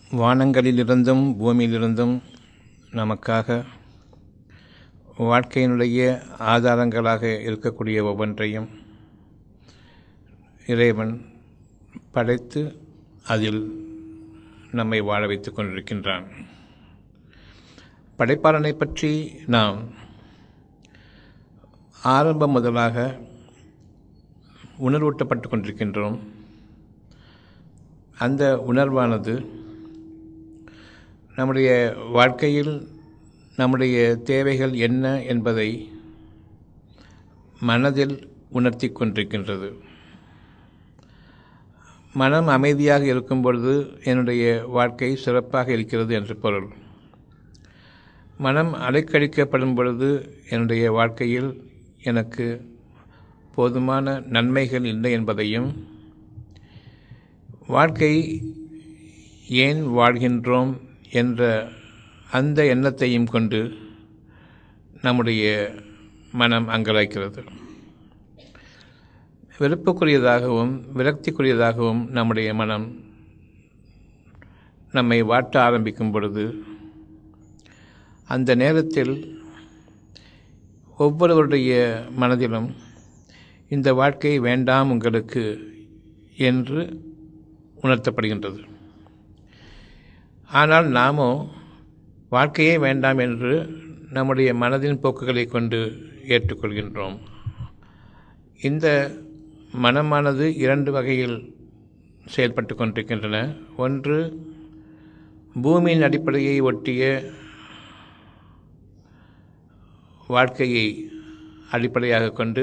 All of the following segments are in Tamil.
வானங்களிலிருந்தும் பூமியிலிருந்தும் நமக்காக வாழ்க்கையினுடைய ஆதாரங்களாக இருக்கக்கூடிய ஒவ்வொன்றையும் இறைவன் படைத்து அதில் நம்மை வாழ வைத்துக் கொண்டிருக்கின்றான் படைப்பாளனை பற்றி நாம் ஆரம்பம் முதலாக உணர்வூட்டப்பட்டு கொண்டிருக்கின்றோம் அந்த உணர்வானது நம்முடைய வாழ்க்கையில் நம்முடைய தேவைகள் என்ன என்பதை மனதில் உணர்த்தி கொண்டிருக்கின்றது மனம் அமைதியாக இருக்கும் பொழுது என்னுடைய வாழ்க்கை சிறப்பாக இருக்கிறது என்று பொருள் மனம் அலைக்கழிக்கப்படும் பொழுது என்னுடைய வாழ்க்கையில் எனக்கு போதுமான நன்மைகள் இல்லை என்பதையும் வாழ்க்கை ஏன் வாழ்கின்றோம் என்ற அந்த எண்ணத்தையும் கொண்டு நம்முடைய மனம் அங்கலாய்க்கிறது வெறுப்புக்குரியதாகவும் விரக்திக்குரியதாகவும் நம்முடைய மனம் நம்மை வாட்ட ஆரம்பிக்கும் பொழுது அந்த நேரத்தில் ஒவ்வொருவருடைய மனதிலும் இந்த வாழ்க்கை வேண்டாம் உங்களுக்கு என்று உணர்த்தப்படுகின்றது ஆனால் நாமோ வாழ்க்கையே வேண்டாம் என்று நம்முடைய மனதின் போக்குகளை கொண்டு ஏற்றுக்கொள்கின்றோம் இந்த மனமானது இரண்டு வகையில் செயல்பட்டு கொண்டிருக்கின்றன ஒன்று பூமியின் அடிப்படையை ஒட்டிய வாழ்க்கையை அடிப்படையாக கொண்டு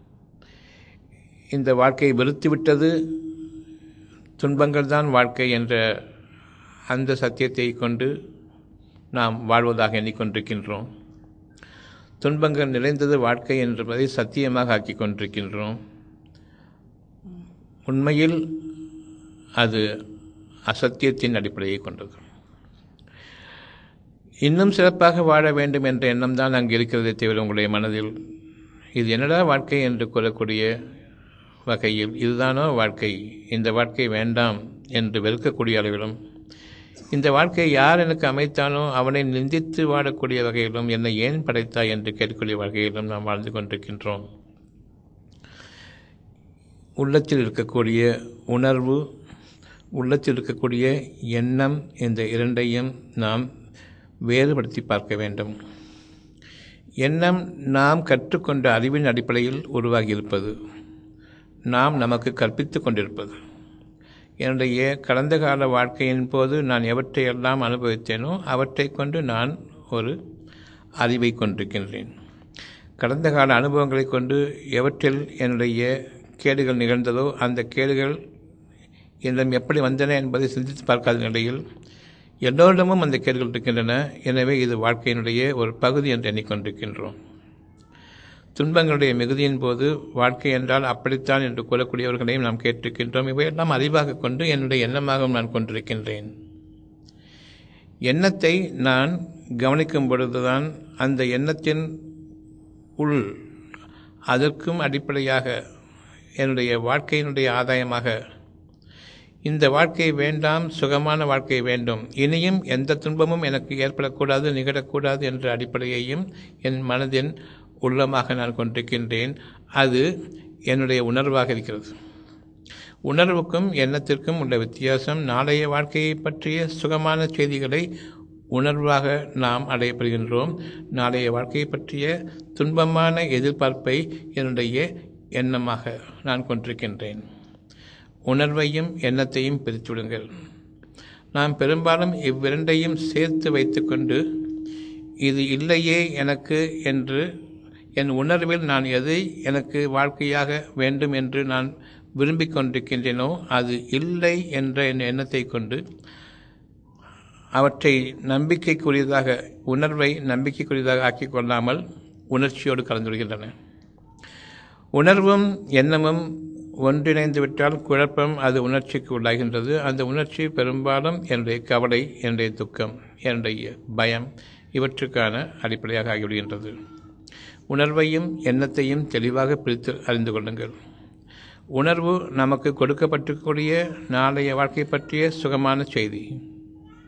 இந்த வாழ்க்கையை வெறுத்துவிட்டது துன்பங்கள் தான் வாழ்க்கை என்ற அந்த சத்தியத்தை கொண்டு நாம் வாழ்வதாக எண்ணிக்கொண்டிருக்கின்றோம் துன்பங்கள் நிறைந்தது வாழ்க்கை என்பதை சத்தியமாக ஆக்கி கொண்டிருக்கின்றோம் உண்மையில் அது அசத்தியத்தின் அடிப்படையை கொண்டது இன்னும் சிறப்பாக வாழ வேண்டும் என்ற எண்ணம் தான் அங்கு இருக்கிறதே தவிர உங்களுடைய மனதில் இது என்னடா வாழ்க்கை என்று கூறக்கூடிய வகையில் இதுதானோ வாழ்க்கை இந்த வாழ்க்கை வேண்டாம் என்று வெறுக்கக்கூடிய அளவிலும் இந்த வாழ்க்கையை யார் எனக்கு அமைத்தானோ அவனை நிந்தித்து வாழக்கூடிய வகையிலும் என்னை ஏன் படைத்தாய் என்று கேட்கக்கூடிய வகையிலும் நாம் வாழ்ந்து கொண்டிருக்கின்றோம் உள்ளத்தில் இருக்கக்கூடிய உணர்வு உள்ளத்தில் இருக்கக்கூடிய எண்ணம் இந்த இரண்டையும் நாம் வேறுபடுத்தி பார்க்க வேண்டும் எண்ணம் நாம் கற்றுக்கொண்ட அறிவின் அடிப்படையில் உருவாகியிருப்பது நாம் நமக்கு கற்பித்து கொண்டிருப்பது என்னுடைய கடந்த கால வாழ்க்கையின் போது நான் எவற்றையெல்லாம் அனுபவித்தேனோ அவற்றை கொண்டு நான் ஒரு அறிவை கொண்டிருக்கின்றேன் கடந்த கால அனுபவங்களை கொண்டு எவற்றில் என்னுடைய கேடுகள் நிகழ்ந்ததோ அந்த கேடுகள் என்னிடம் எப்படி வந்தன என்பதை சிந்தித்து பார்க்காத நிலையில் எல்லோரிடமும் அந்த கேடுகள் இருக்கின்றன எனவே இது வாழ்க்கையினுடைய ஒரு பகுதி என்று எண்ணிக்கொண்டிருக்கின்றோம் துன்பங்களுடைய மிகுதியின் போது வாழ்க்கை என்றால் அப்படித்தான் என்று கூறக்கூடியவர்களையும் நாம் கேட்டிருக்கின்றோம் இவையெல்லாம் அறிவாக கொண்டு என்னுடைய எண்ணமாகவும் நான் கொண்டிருக்கின்றேன் எண்ணத்தை நான் கவனிக்கும் பொழுதுதான் அந்த எண்ணத்தின் உள் அதற்கும் அடிப்படையாக என்னுடைய வாழ்க்கையினுடைய ஆதாயமாக இந்த வாழ்க்கை வேண்டாம் சுகமான வாழ்க்கை வேண்டும் இனியும் எந்த துன்பமும் எனக்கு ஏற்படக்கூடாது நிகழக்கூடாது என்ற அடிப்படையையும் என் மனதின் உள்ளமாக நான் கொண்டிருக்கின்றேன் அது என்னுடைய உணர்வாக இருக்கிறது உணர்வுக்கும் எண்ணத்திற்கும் உள்ள வித்தியாசம் நாளைய வாழ்க்கையை பற்றிய சுகமான செய்திகளை உணர்வாக நாம் அடையப்படுகின்றோம் நாளைய வாழ்க்கையை பற்றிய துன்பமான எதிர்பார்ப்பை என்னுடைய எண்ணமாக நான் கொண்டிருக்கின்றேன் உணர்வையும் எண்ணத்தையும் பிரித்துவிடுங்கள் நாம் பெரும்பாலும் இவ்விரண்டையும் சேர்த்து வைத்துக்கொண்டு இது இல்லையே எனக்கு என்று என் உணர்வில் நான் எதை எனக்கு வாழ்க்கையாக வேண்டும் என்று நான் விரும்பிக் கொண்டிருக்கின்றேனோ அது இல்லை என்ற என் எண்ணத்தை கொண்டு அவற்றை நம்பிக்கைக்குரியதாக உணர்வை நம்பிக்கைக்குரியதாக ஆக்கிக் கொள்ளாமல் உணர்ச்சியோடு கலந்துவிடுகின்றன உணர்வும் எண்ணமும் ஒன்றிணைந்து விட்டால் குழப்பம் அது உணர்ச்சிக்கு உள்ளாகின்றது அந்த உணர்ச்சி பெரும்பாலும் என்னுடைய கவலை என்னுடைய துக்கம் என்னுடைய பயம் இவற்றுக்கான அடிப்படையாக ஆகிவிடுகின்றது உணர்வையும் எண்ணத்தையும் தெளிவாக பிரித்து அறிந்து கொள்ளுங்கள் உணர்வு நமக்கு கொடுக்கப்பட்டிருக்கக்கூடிய நாளைய வாழ்க்கை பற்றிய சுகமான செய்தி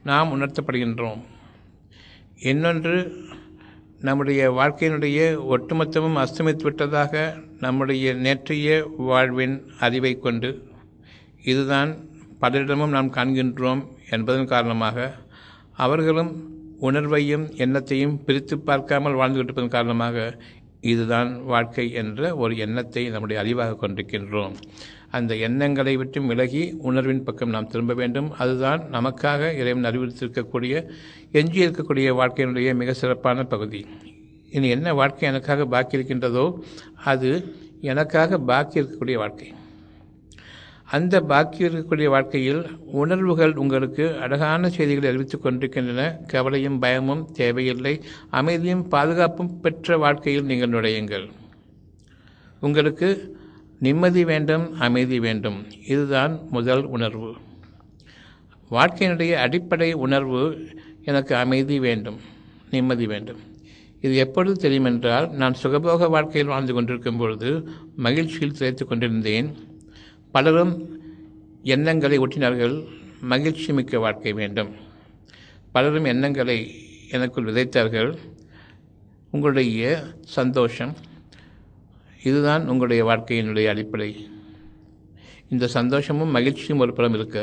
நாம் உணர்த்தப்படுகின்றோம் இன்னொன்று நம்முடைய வாழ்க்கையினுடைய ஒட்டுமொத்தமும் அஸ்தமித்து விட்டதாக நம்முடைய நேற்றைய வாழ்வின் அறிவை கொண்டு இதுதான் பலரிடமும் நாம் காண்கின்றோம் என்பதன் காரணமாக அவர்களும் உணர்வையும் எண்ணத்தையும் பிரித்து பார்க்காமல் வாழ்ந்து கொண்டிருப்பதன் காரணமாக இதுதான் வாழ்க்கை என்ற ஒரு எண்ணத்தை நம்முடைய அறிவாக கொண்டிருக்கின்றோம் அந்த எண்ணங்களை விட்டு விலகி உணர்வின் பக்கம் நாம் திரும்ப வேண்டும் அதுதான் நமக்காக இறைவன் அறிவுறுத்திருக்கக்கூடிய எஞ்சி இருக்கக்கூடிய வாழ்க்கையினுடைய மிக சிறப்பான பகுதி இனி என்ன வாழ்க்கை எனக்காக பாக்கி இருக்கின்றதோ அது எனக்காக பாக்கி இருக்கக்கூடிய வாழ்க்கை அந்த பாக்கி இருக்கக்கூடிய வாழ்க்கையில் உணர்வுகள் உங்களுக்கு அழகான செய்திகளை அறிவித்துக் கொண்டிருக்கின்றன கவலையும் பயமும் தேவையில்லை அமைதியும் பாதுகாப்பும் பெற்ற வாழ்க்கையில் நீங்கள் நுழையுங்கள் உங்களுக்கு நிம்மதி வேண்டும் அமைதி வேண்டும் இதுதான் முதல் உணர்வு வாழ்க்கையினுடைய அடிப்படை உணர்வு எனக்கு அமைதி வேண்டும் நிம்மதி வேண்டும் இது எப்பொழுது தெரியும் என்றால் நான் சுகபோக வாழ்க்கையில் வாழ்ந்து கொண்டிருக்கும் பொழுது மகிழ்ச்சியில் திளைத்து கொண்டிருந்தேன் பலரும் எண்ணங்களை ஒட்டினார்கள் மகிழ்ச்சி மிக்க வாழ்க்கை வேண்டும் பலரும் எண்ணங்களை எனக்குள் விதைத்தார்கள் உங்களுடைய சந்தோஷம் இதுதான் உங்களுடைய வாழ்க்கையினுடைய அடிப்படை இந்த சந்தோஷமும் மகிழ்ச்சியும் ஒரு புறம் இருக்க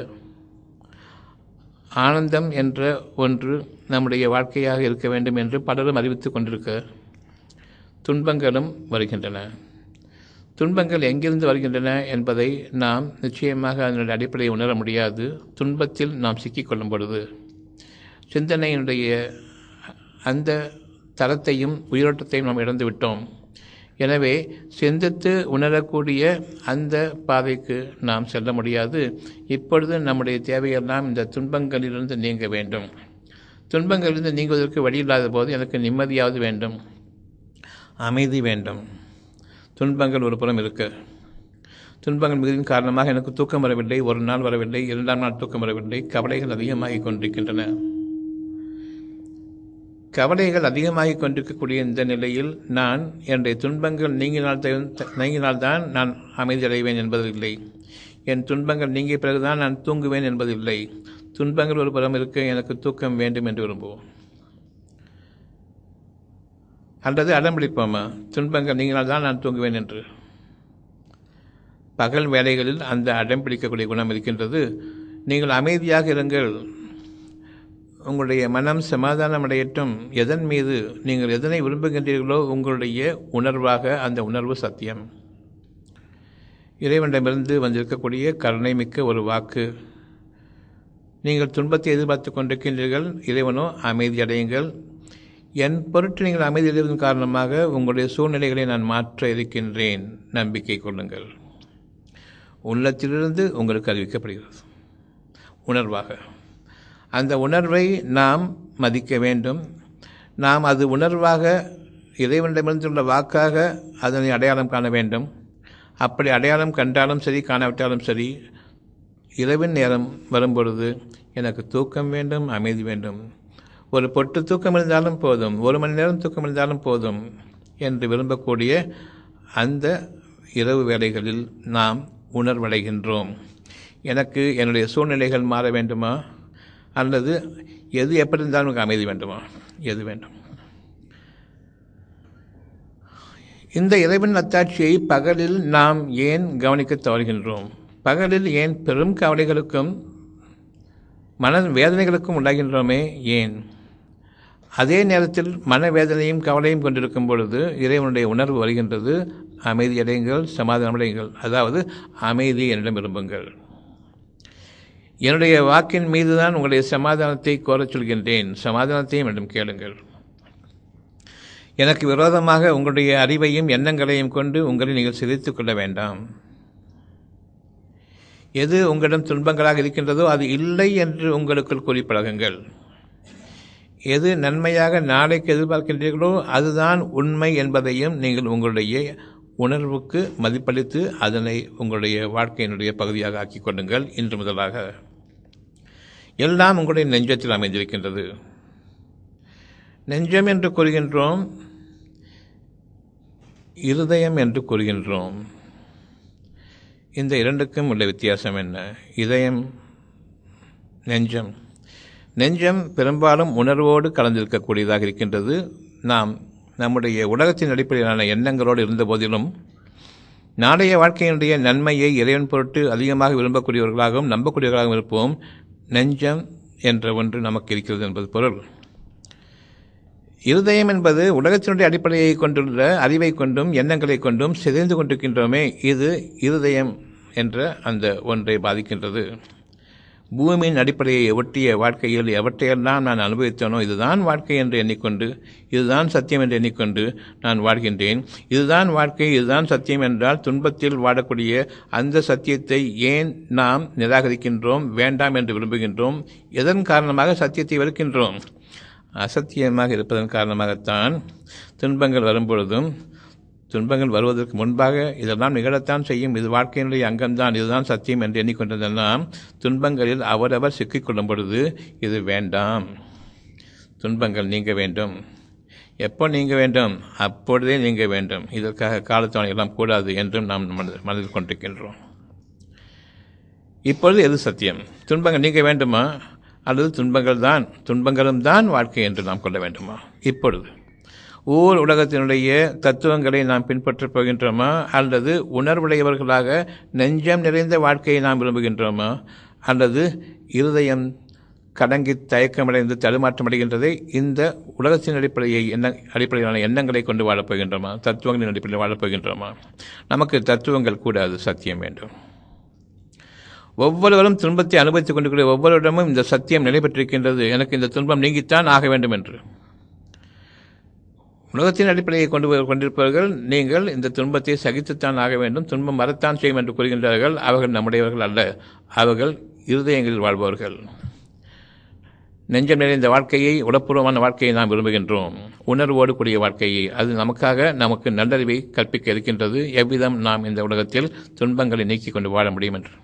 ஆனந்தம் என்ற ஒன்று நம்முடைய வாழ்க்கையாக இருக்க வேண்டும் என்று பலரும் அறிவித்துக் கொண்டிருக்க துன்பங்களும் வருகின்றன துன்பங்கள் எங்கிருந்து வருகின்றன என்பதை நாம் நிச்சயமாக அதனுடைய அடிப்படையை உணர முடியாது துன்பத்தில் நாம் சிக்கிக்கொள்ளும் பொழுது சிந்தனையினுடைய அந்த தரத்தையும் உயிரோட்டத்தையும் நாம் இழந்து விட்டோம் எனவே சிந்தித்து உணரக்கூடிய அந்த பாதைக்கு நாம் செல்ல முடியாது இப்பொழுது நம்முடைய தேவையெல்லாம் இந்த துன்பங்களிலிருந்து நீங்க வேண்டும் துன்பங்களிலிருந்து நீங்குவதற்கு வழி இல்லாத போது எனக்கு நிம்மதியாவது வேண்டும் அமைதி வேண்டும் துன்பங்கள் ஒரு புறம் இருக்க துன்பங்கள் மிகுதியின் காரணமாக எனக்கு தூக்கம் வரவில்லை ஒரு நாள் வரவில்லை இரண்டாம் நாள் தூக்கம் வரவில்லை கவலைகள் அதிகமாகிக் கொண்டிருக்கின்றன கவலைகள் அதிகமாகிக் கொண்டிருக்கக்கூடிய இந்த நிலையில் நான் என்னுடைய துன்பங்கள் நீங்கினால் நீங்கினால்தான் நான் அமைதி அடைவேன் என்பதில்லை என் துன்பங்கள் நீங்கிய பிறகுதான் நான் தூங்குவேன் என்பதில்லை துன்பங்கள் ஒரு புறம் இருக்க எனக்கு தூக்கம் வேண்டும் என்று விரும்புவோம் அல்லது அடம்பிடிப்போமா துன்பங்கள் நீங்கினால் தான் நான் தூங்குவேன் என்று பகல் வேலைகளில் அந்த அடம் பிடிக்கக்கூடிய குணம் இருக்கின்றது நீங்கள் அமைதியாக இருங்கள் உங்களுடைய மனம் சமாதானம் அடையட்டும் எதன் மீது நீங்கள் எதனை விரும்புகின்றீர்களோ உங்களுடைய உணர்வாக அந்த உணர்வு சத்தியம் இறைவனிடமிருந்து வந்திருக்கக்கூடிய கருணை மிக்க ஒரு வாக்கு நீங்கள் துன்பத்தை எதிர்பார்த்து கொண்டிருக்கின்றீர்கள் இறைவனோ அமைதி அடையுங்கள் என் பொருட்டு நீங்கள் அமைதியடைவதன் காரணமாக உங்களுடைய சூழ்நிலைகளை நான் மாற்ற இருக்கின்றேன் நம்பிக்கை கொள்ளுங்கள் உள்ளத்திலிருந்து உங்களுக்கு அறிவிக்கப்படுகிறது உணர்வாக அந்த உணர்வை நாம் மதிக்க வேண்டும் நாம் அது உணர்வாக இறைவனிடமிருந்துள்ள வாக்காக அதனை அடையாளம் காண வேண்டும் அப்படி அடையாளம் கண்டாலும் சரி காணாவிட்டாலும் சரி இரவின் நேரம் வரும்பொழுது எனக்கு தூக்கம் வேண்டும் அமைதி வேண்டும் ஒரு பொட்டு தூக்கம் இருந்தாலும் போதும் ஒரு மணி நேரம் தூக்கம் இருந்தாலும் போதும் என்று விரும்பக்கூடிய அந்த இரவு வேளைகளில் நாம் உணர்வடைகின்றோம் எனக்கு என்னுடைய சூழ்நிலைகள் மாற வேண்டுமா அல்லது எது எப்படி இருந்தாலும் எனக்கு அமைதி வேண்டுமா எது வேண்டும் இந்த இறைவன் அத்தாட்சியை பகலில் நாம் ஏன் கவனிக்க தவறுகின்றோம் பகலில் ஏன் பெரும் கவலைகளுக்கும் மன வேதனைகளுக்கும் உள்ளாகின்றோமே ஏன் அதே நேரத்தில் மனவேதனையும் கவலையும் கொண்டிருக்கும் பொழுது இறைவனுடைய உணர்வு வருகின்றது அமைதியடையுங்கள் சமாதானமடையுங்கள் அதாவது அமைதி என்னிடம் விரும்புங்கள் என்னுடைய வாக்கின் மீதுதான் உங்களுடைய சமாதானத்தை கோரச் சொல்கின்றேன் சமாதானத்தையும் என்னிடம் கேளுங்கள் எனக்கு விரோதமாக உங்களுடைய அறிவையும் எண்ணங்களையும் கொண்டு உங்களை நீங்கள் சிதைத்துக் கொள்ள வேண்டாம் எது உங்களிடம் துன்பங்களாக இருக்கின்றதோ அது இல்லை என்று உங்களுக்குள் கூறி பழகுங்கள் எது நன்மையாக நாளைக்கு எதிர்பார்க்கின்றீர்களோ அதுதான் உண்மை என்பதையும் நீங்கள் உங்களுடைய உணர்வுக்கு மதிப்பளித்து அதனை உங்களுடைய வாழ்க்கையினுடைய பகுதியாக ஆக்கிக் கொள்ளுங்கள் இன்று முதலாக எல்லாம் உங்களுடைய நெஞ்சத்தில் அமைந்திருக்கின்றது நெஞ்சம் என்று கூறுகின்றோம் இருதயம் என்று கூறுகின்றோம் இந்த இரண்டுக்கும் உள்ள வித்தியாசம் என்ன இதயம் நெஞ்சம் நெஞ்சம் பெரும்பாலும் உணர்வோடு கலந்திருக்கக்கூடியதாக இருக்கின்றது நாம் நம்முடைய உலகத்தின் அடிப்படையிலான எண்ணங்களோடு இருந்த போதிலும் நாளைய வாழ்க்கையினுடைய நன்மையை இறைவன் பொருட்டு அதிகமாக விரும்பக்கூடியவர்களாகவும் நம்பக்கூடியவர்களாகவும் இருப்போம் நெஞ்சம் என்ற ஒன்று நமக்கு இருக்கிறது என்பது பொருள் இருதயம் என்பது உலகத்தினுடைய அடிப்படையை கொண்டுள்ள அறிவை கொண்டும் எண்ணங்களை கொண்டும் சிதைந்து கொண்டிருக்கின்றோமே இது இருதயம் என்ற அந்த ஒன்றை பாதிக்கின்றது பூமியின் அடிப்படையை ஒட்டிய வாழ்க்கையில் எவற்றையெல்லாம் நான் அனுபவித்தேனோ இதுதான் வாழ்க்கை என்று எண்ணிக்கொண்டு இதுதான் சத்தியம் என்று எண்ணிக்கொண்டு நான் வாழ்கின்றேன் இதுதான் வாழ்க்கை இதுதான் சத்தியம் என்றால் துன்பத்தில் வாழக்கூடிய அந்த சத்தியத்தை ஏன் நாம் நிராகரிக்கின்றோம் வேண்டாம் என்று விரும்புகின்றோம் எதன் காரணமாக சத்தியத்தை வெறுக்கின்றோம் அசத்தியமாக இருப்பதன் காரணமாகத்தான் துன்பங்கள் வரும்பொழுதும் துன்பங்கள் வருவதற்கு முன்பாக இதெல்லாம் நிகழத்தான் செய்யும் இது வாழ்க்கையினுடைய அங்கம்தான் இதுதான் சத்தியம் என்று எண்ணிக்கொண்டதெல்லாம் துன்பங்களில் அவரவர் சிக்கிக்கொள்ளும் பொழுது இது வேண்டாம் துன்பங்கள் நீங்க வேண்டும் எப்போ நீங்க வேண்டும் அப்பொழுதே நீங்க வேண்டும் இதற்காக காலத்தவணை எல்லாம் கூடாது என்றும் நாம் மனதில் கொண்டிருக்கின்றோம் இப்பொழுது எது சத்தியம் துன்பங்கள் நீங்க வேண்டுமா அல்லது துன்பங்கள் தான் துன்பங்களும் தான் வாழ்க்கை என்று நாம் கொள்ள வேண்டுமா இப்பொழுது ஊர் உலகத்தினுடைய தத்துவங்களை நாம் பின்பற்றப் போகின்றோமா அல்லது உணர்வுடையவர்களாக நெஞ்சம் நிறைந்த வாழ்க்கையை நாம் விரும்புகின்றோமா அல்லது இருதயம் கடங்கி தயக்கமடைந்து தடுமாற்றம் அடைகின்றதை இந்த உலகத்தின் அடிப்படையை எண்ண அடிப்படையிலான எண்ணங்களை கொண்டு வாழப்போகின்றோமா தத்துவங்களின் அடிப்படையில் வாழப்போகின்றோமா நமக்கு தத்துவங்கள் கூடாது சத்தியம் வேண்டும் ஒவ்வொருவரும் துன்பத்தை அனுபவித்துக் கொண்டிருக்கிற ஒவ்வொருவரிடமும் இந்த சத்தியம் நிலை பெற்றிருக்கின்றது எனக்கு இந்த துன்பம் நீங்கித்தான் ஆக வேண்டும் என்று உலகத்தின் அடிப்படையை கொண்டு கொண்டிருப்பவர்கள் நீங்கள் இந்த துன்பத்தை சகித்துத்தான் ஆக வேண்டும் துன்பம் வரத்தான் செய்யும் என்று கூறுகின்றார்கள் அவர்கள் நம்முடையவர்கள் அல்ல அவர்கள் இருதயங்களில் வாழ்பவர்கள் நெஞ்சம் நிறைந்த வாழ்க்கையை உடற்பூர்வமான வாழ்க்கையை நாம் விரும்புகின்றோம் உணர்வோடு கூடிய வாழ்க்கையை அது நமக்காக நமக்கு நல்லறிவை கற்பிக்க இருக்கின்றது எவ்விதம் நாம் இந்த உலகத்தில் துன்பங்களை நீக்கிக் கொண்டு வாழ முடியும் என்று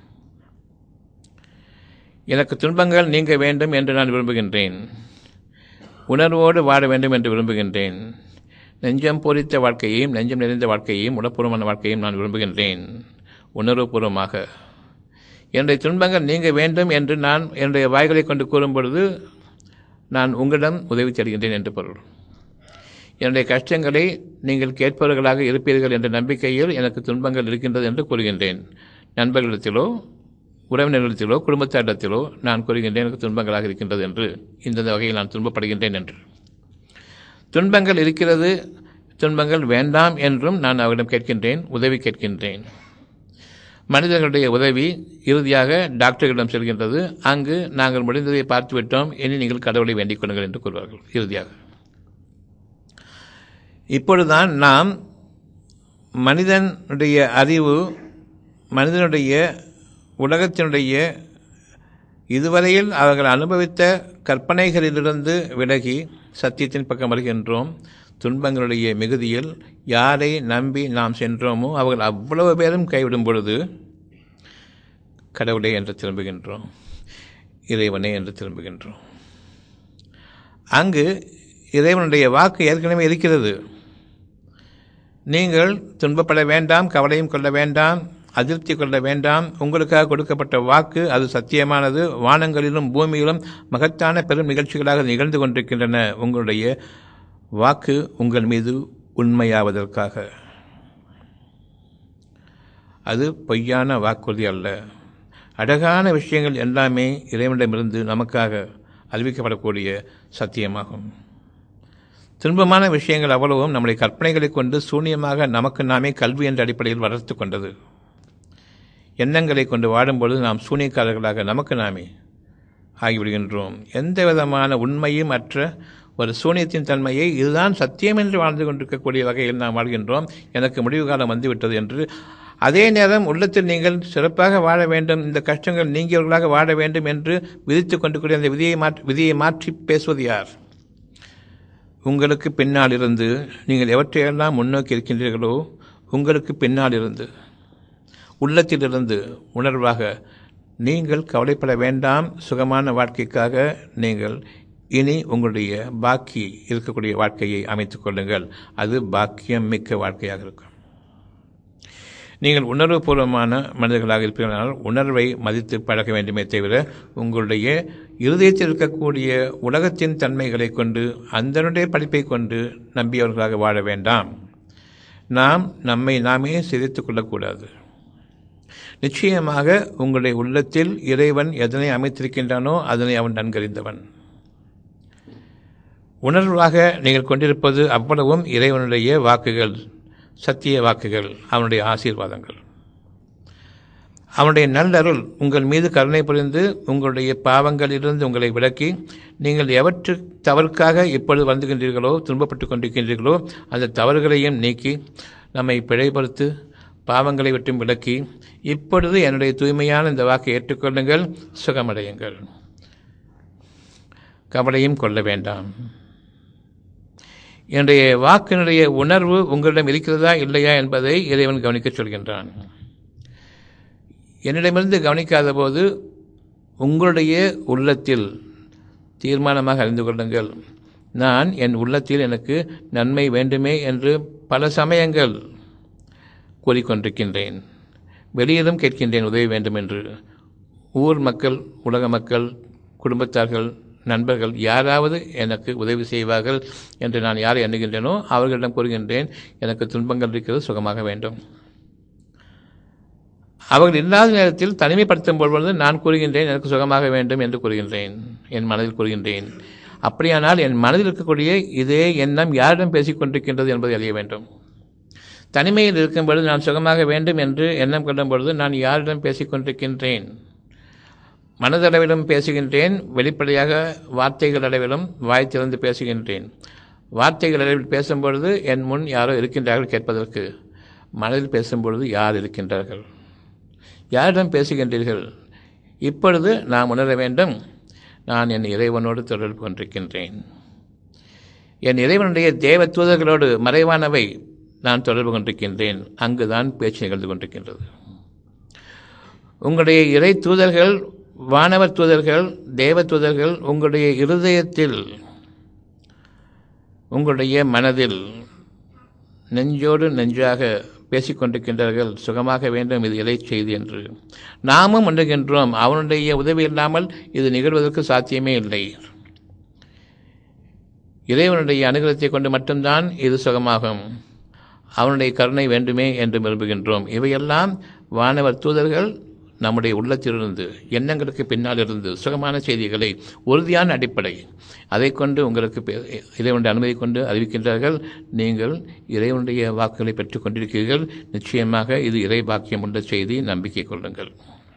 எனக்கு துன்பங்கள் நீங்க வேண்டும் என்று நான் விரும்புகின்றேன் உணர்வோடு வாழ வேண்டும் என்று விரும்புகின்றேன் நெஞ்சம் பொறித்த வாழ்க்கையையும் நெஞ்சம் நிறைந்த வாழ்க்கையையும் உடற்பூர்வமான வாழ்க்கையையும் நான் விரும்புகின்றேன் உணர்வுபூர்வமாக என்னுடைய துன்பங்கள் நீங்க வேண்டும் என்று நான் என்னுடைய வாய்களை கொண்டு கூறும் பொழுது நான் உங்களிடம் உதவி தருகின்றேன் என்று பொருள் என்னுடைய கஷ்டங்களை நீங்கள் கேட்பவர்களாக இருப்பீர்கள் என்ற நம்பிக்கையில் எனக்கு துன்பங்கள் இருக்கின்றது என்று கூறுகின்றேன் நண்பர்களிடத்திலோ உறவினர்களிடத்திலோ குடும்பத்தாரிடத்திலோ நான் கூறுகின்றேன் எனக்கு துன்பங்களாக இருக்கின்றது என்று இந்த வகையில் நான் துன்பப்படுகின்றேன் என்று துன்பங்கள் இருக்கிறது துன்பங்கள் வேண்டாம் என்றும் நான் அவரிடம் கேட்கின்றேன் உதவி கேட்கின்றேன் மனிதர்களுடைய உதவி இறுதியாக டாக்டர்களிடம் செல்கின்றது அங்கு நாங்கள் முடிந்ததை பார்த்துவிட்டோம் இனி நீங்கள் கடவுளை வேண்டிக் கொள்ளுங்கள் என்று கூறுவார்கள் இறுதியாக இப்பொழுதுதான் நாம் மனிதனுடைய அறிவு மனிதனுடைய உலகத்தினுடைய இதுவரையில் அவர்கள் அனுபவித்த கற்பனைகளிலிருந்து விலகி சத்தியத்தின் பக்கம் வருகின்றோம் துன்பங்களுடைய மிகுதியில் யாரை நம்பி நாம் சென்றோமோ அவர்கள் அவ்வளவு பேரும் கைவிடும் பொழுது கடவுளே என்று திரும்புகின்றோம் இறைவனே என்று திரும்புகின்றோம் அங்கு இறைவனுடைய வாக்கு ஏற்கனவே இருக்கிறது நீங்கள் துன்பப்பட வேண்டாம் கவலையும் கொள்ள வேண்டாம் அதிருப்தி கொள்ள வேண்டாம் உங்களுக்காக கொடுக்கப்பட்ட வாக்கு அது சத்தியமானது வானங்களிலும் பூமியிலும் மகத்தான பெரும் நிகழ்ச்சிகளாக நிகழ்ந்து கொண்டிருக்கின்றன உங்களுடைய வாக்கு உங்கள் மீது உண்மையாவதற்காக அது பொய்யான வாக்குறுதி அல்ல அழகான விஷயங்கள் எல்லாமே இறைவனிடமிருந்து நமக்காக அறிவிக்கப்படக்கூடிய சத்தியமாகும் துன்பமான விஷயங்கள் அவ்வளவும் நம்முடைய கற்பனைகளை கொண்டு சூன்யமாக நமக்கு நாமே கல்வி என்ற அடிப்படையில் வளர்த்து கொண்டது எண்ணங்களை கொண்டு வாடும்பொழுது நாம் சூனியக்காரர்களாக நமக்கு நாமே ஆகிவிடுகின்றோம் எந்த விதமான உண்மையும் அற்ற ஒரு சூனியத்தின் தன்மையை இதுதான் சத்தியம் என்று வாழ்ந்து கொண்டிருக்கக்கூடிய வகையில் நாம் வாழ்கின்றோம் எனக்கு முடிவு காலம் வந்துவிட்டது என்று அதே நேரம் உள்ளத்தில் நீங்கள் சிறப்பாக வாழ வேண்டும் இந்த கஷ்டங்கள் நீங்கியவர்களாக வாழ வேண்டும் என்று விதித்து கொண்டிருக்கூடிய அந்த விதியை மாற்றி விதியை மாற்றி பேசுவது யார் உங்களுக்கு பின்னால் இருந்து நீங்கள் எவற்றையெல்லாம் முன்னோக்கி இருக்கின்றீர்களோ உங்களுக்கு பின்னால் இருந்து உள்ளத்திலிருந்து உணர்வாக நீங்கள் கவலைப்பட வேண்டாம் சுகமான வாழ்க்கைக்காக நீங்கள் இனி உங்களுடைய பாக்கி இருக்கக்கூடிய வாழ்க்கையை அமைத்துக் கொள்ளுங்கள் அது பாக்கியம் மிக்க வாழ்க்கையாக இருக்கும் நீங்கள் உணர்வுபூர்வமான மனிதர்களாக இருப்பீர்களானால் உணர்வை மதித்து பழக வேண்டுமே தவிர உங்களுடைய இருதயத்தில் இருக்கக்கூடிய உலகத்தின் தன்மைகளை கொண்டு அதனுடைய படிப்பை கொண்டு நம்பியவர்களாக வாழ வேண்டாம் நாம் நம்மை நாமே சிதைத்துக் கொள்ளக்கூடாது நிச்சயமாக உங்களுடைய உள்ளத்தில் இறைவன் எதனை அமைத்திருக்கின்றானோ அதனை அவன் நன்கறிந்தவன் உணர்வாக நீங்கள் கொண்டிருப்பது அவ்வளவும் இறைவனுடைய வாக்குகள் சத்திய வாக்குகள் அவனுடைய ஆசீர்வாதங்கள் அவனுடைய நல்லருள் உங்கள் மீது கருணை புரிந்து உங்களுடைய பாவங்களிலிருந்து உங்களை விலக்கி நீங்கள் எவற்று தவறுக்காக இப்பொழுது வந்துகின்றீர்களோ துன்பப்பட்டு கொண்டிருக்கின்றீர்களோ அந்த தவறுகளையும் நீக்கி நம்மை பிழைப்படுத்து பாவங்களை விட்டும் விலக்கி இப்பொழுது என்னுடைய தூய்மையான இந்த வாக்கை ஏற்றுக்கொள்ளுங்கள் சுகமடையுங்கள் கவலையும் கொள்ள வேண்டாம் என்னுடைய வாக்கினுடைய உணர்வு உங்களிடம் இருக்கிறதா இல்லையா என்பதை இறைவன் கவனிக்கச் சொல்கின்றான் என்னிடமிருந்து கவனிக்காத போது உங்களுடைய உள்ளத்தில் தீர்மானமாக அறிந்து கொள்ளுங்கள் நான் என் உள்ளத்தில் எனக்கு நன்மை வேண்டுமே என்று பல சமயங்கள் கூறிக்கொண்டிருக்கின்றேன் வெளியிலும் கேட்கின்றேன் உதவி வேண்டும் என்று ஊர் மக்கள் உலக மக்கள் குடும்பத்தார்கள் நண்பர்கள் யாராவது எனக்கு உதவி செய்வார்கள் என்று நான் யாரை எண்ணுகின்றேனோ அவர்களிடம் கூறுகின்றேன் எனக்கு துன்பங்கள் இருக்கிறது சுகமாக வேண்டும் அவர்கள் இல்லாத நேரத்தில் தனிமைப்படுத்தும் பொழுது நான் கூறுகின்றேன் எனக்கு சுகமாக வேண்டும் என்று கூறுகின்றேன் என் மனதில் கூறுகின்றேன் அப்படியானால் என் மனதில் இருக்கக்கூடிய இதே எண்ணம் யாரிடம் பேசிக் கொண்டிருக்கின்றது என்பதை அறிய வேண்டும் தனிமையில் இருக்கும் பொழுது நான் சுகமாக வேண்டும் என்று எண்ணம் கொள்ளும் பொழுது நான் யாரிடம் பேசிக் கொண்டிருக்கின்றேன் மனதளவிலும் பேசுகின்றேன் வெளிப்படையாக வார்த்தைகள் அளவிலும் வாய் திறந்து பேசுகின்றேன் வார்த்தைகள் அளவில் பேசும்பொழுது என் முன் யாரோ இருக்கின்றார்கள் கேட்பதற்கு மனதில் பேசும்பொழுது யார் இருக்கின்றார்கள் யாரிடம் பேசுகின்றீர்கள் இப்பொழுது நாம் உணர வேண்டும் நான் என் இறைவனோடு தொடர்பு கொண்டிருக்கின்றேன் என் இறைவனுடைய தேவ தூதர்களோடு மறைவானவை நான் தொடர்பு கொண்டிருக்கின்றேன் அங்குதான் பேச்சு நிகழ்ந்து கொண்டிருக்கின்றது உங்களுடைய இறை தூதர்கள் வானவர் தூதர்கள் தேவ தூதர்கள் உங்களுடைய இருதயத்தில் உங்களுடைய மனதில் நெஞ்சோடு நெஞ்சாக பேசிக்கொண்டிருக்கின்றார்கள் சுகமாக வேண்டும் இது இலை செய்தி என்று நாமும் உண்டுகின்றோம் அவனுடைய உதவி இல்லாமல் இது நிகழ்வதற்கு சாத்தியமே இல்லை இறைவனுடைய அனுகிரகத்தை கொண்டு மட்டும்தான் இது சுகமாகும் அவனுடைய கருணை வேண்டுமே என்று விரும்புகின்றோம் இவையெல்லாம் வானவர் தூதர்கள் நம்முடைய உள்ளத்திலிருந்து எண்ணங்களுக்கு பின்னால் இருந்து சுகமான செய்திகளை உறுதியான அடிப்படை அதை கொண்டு உங்களுக்கு இறைவனுடைய அனுமதி கொண்டு அறிவிக்கின்றார்கள் நீங்கள் இறைவனுடைய வாக்குகளை பெற்றுக் கொண்டிருக்கிறீர்கள் நிச்சயமாக இது இறை பாக்கியம் உள்ள செய்தி நம்பிக்கை கொள்ளுங்கள்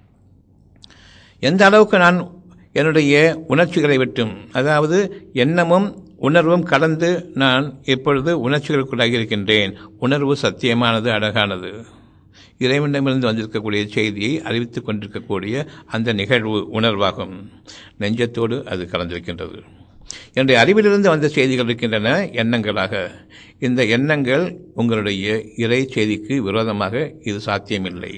எந்த அளவுக்கு நான் என்னுடைய உணர்ச்சிகளை விட்டும் அதாவது எண்ணமும் உணர்வும் கலந்து நான் இப்பொழுது உணர்ச்சிகளுக்குள்ளாகி இருக்கின்றேன் உணர்வு சத்தியமானது அழகானது இறைவனிடமிருந்து வந்திருக்கக்கூடிய செய்தியை அறிவித்துக் கொண்டிருக்கக்கூடிய அந்த நிகழ்வு உணர்வாகும் நெஞ்சத்தோடு அது கலந்திருக்கின்றது என்னுடைய அறிவிலிருந்து வந்த செய்திகள் இருக்கின்றன எண்ணங்களாக இந்த எண்ணங்கள் உங்களுடைய இறை செய்திக்கு விரோதமாக இது சாத்தியமில்லை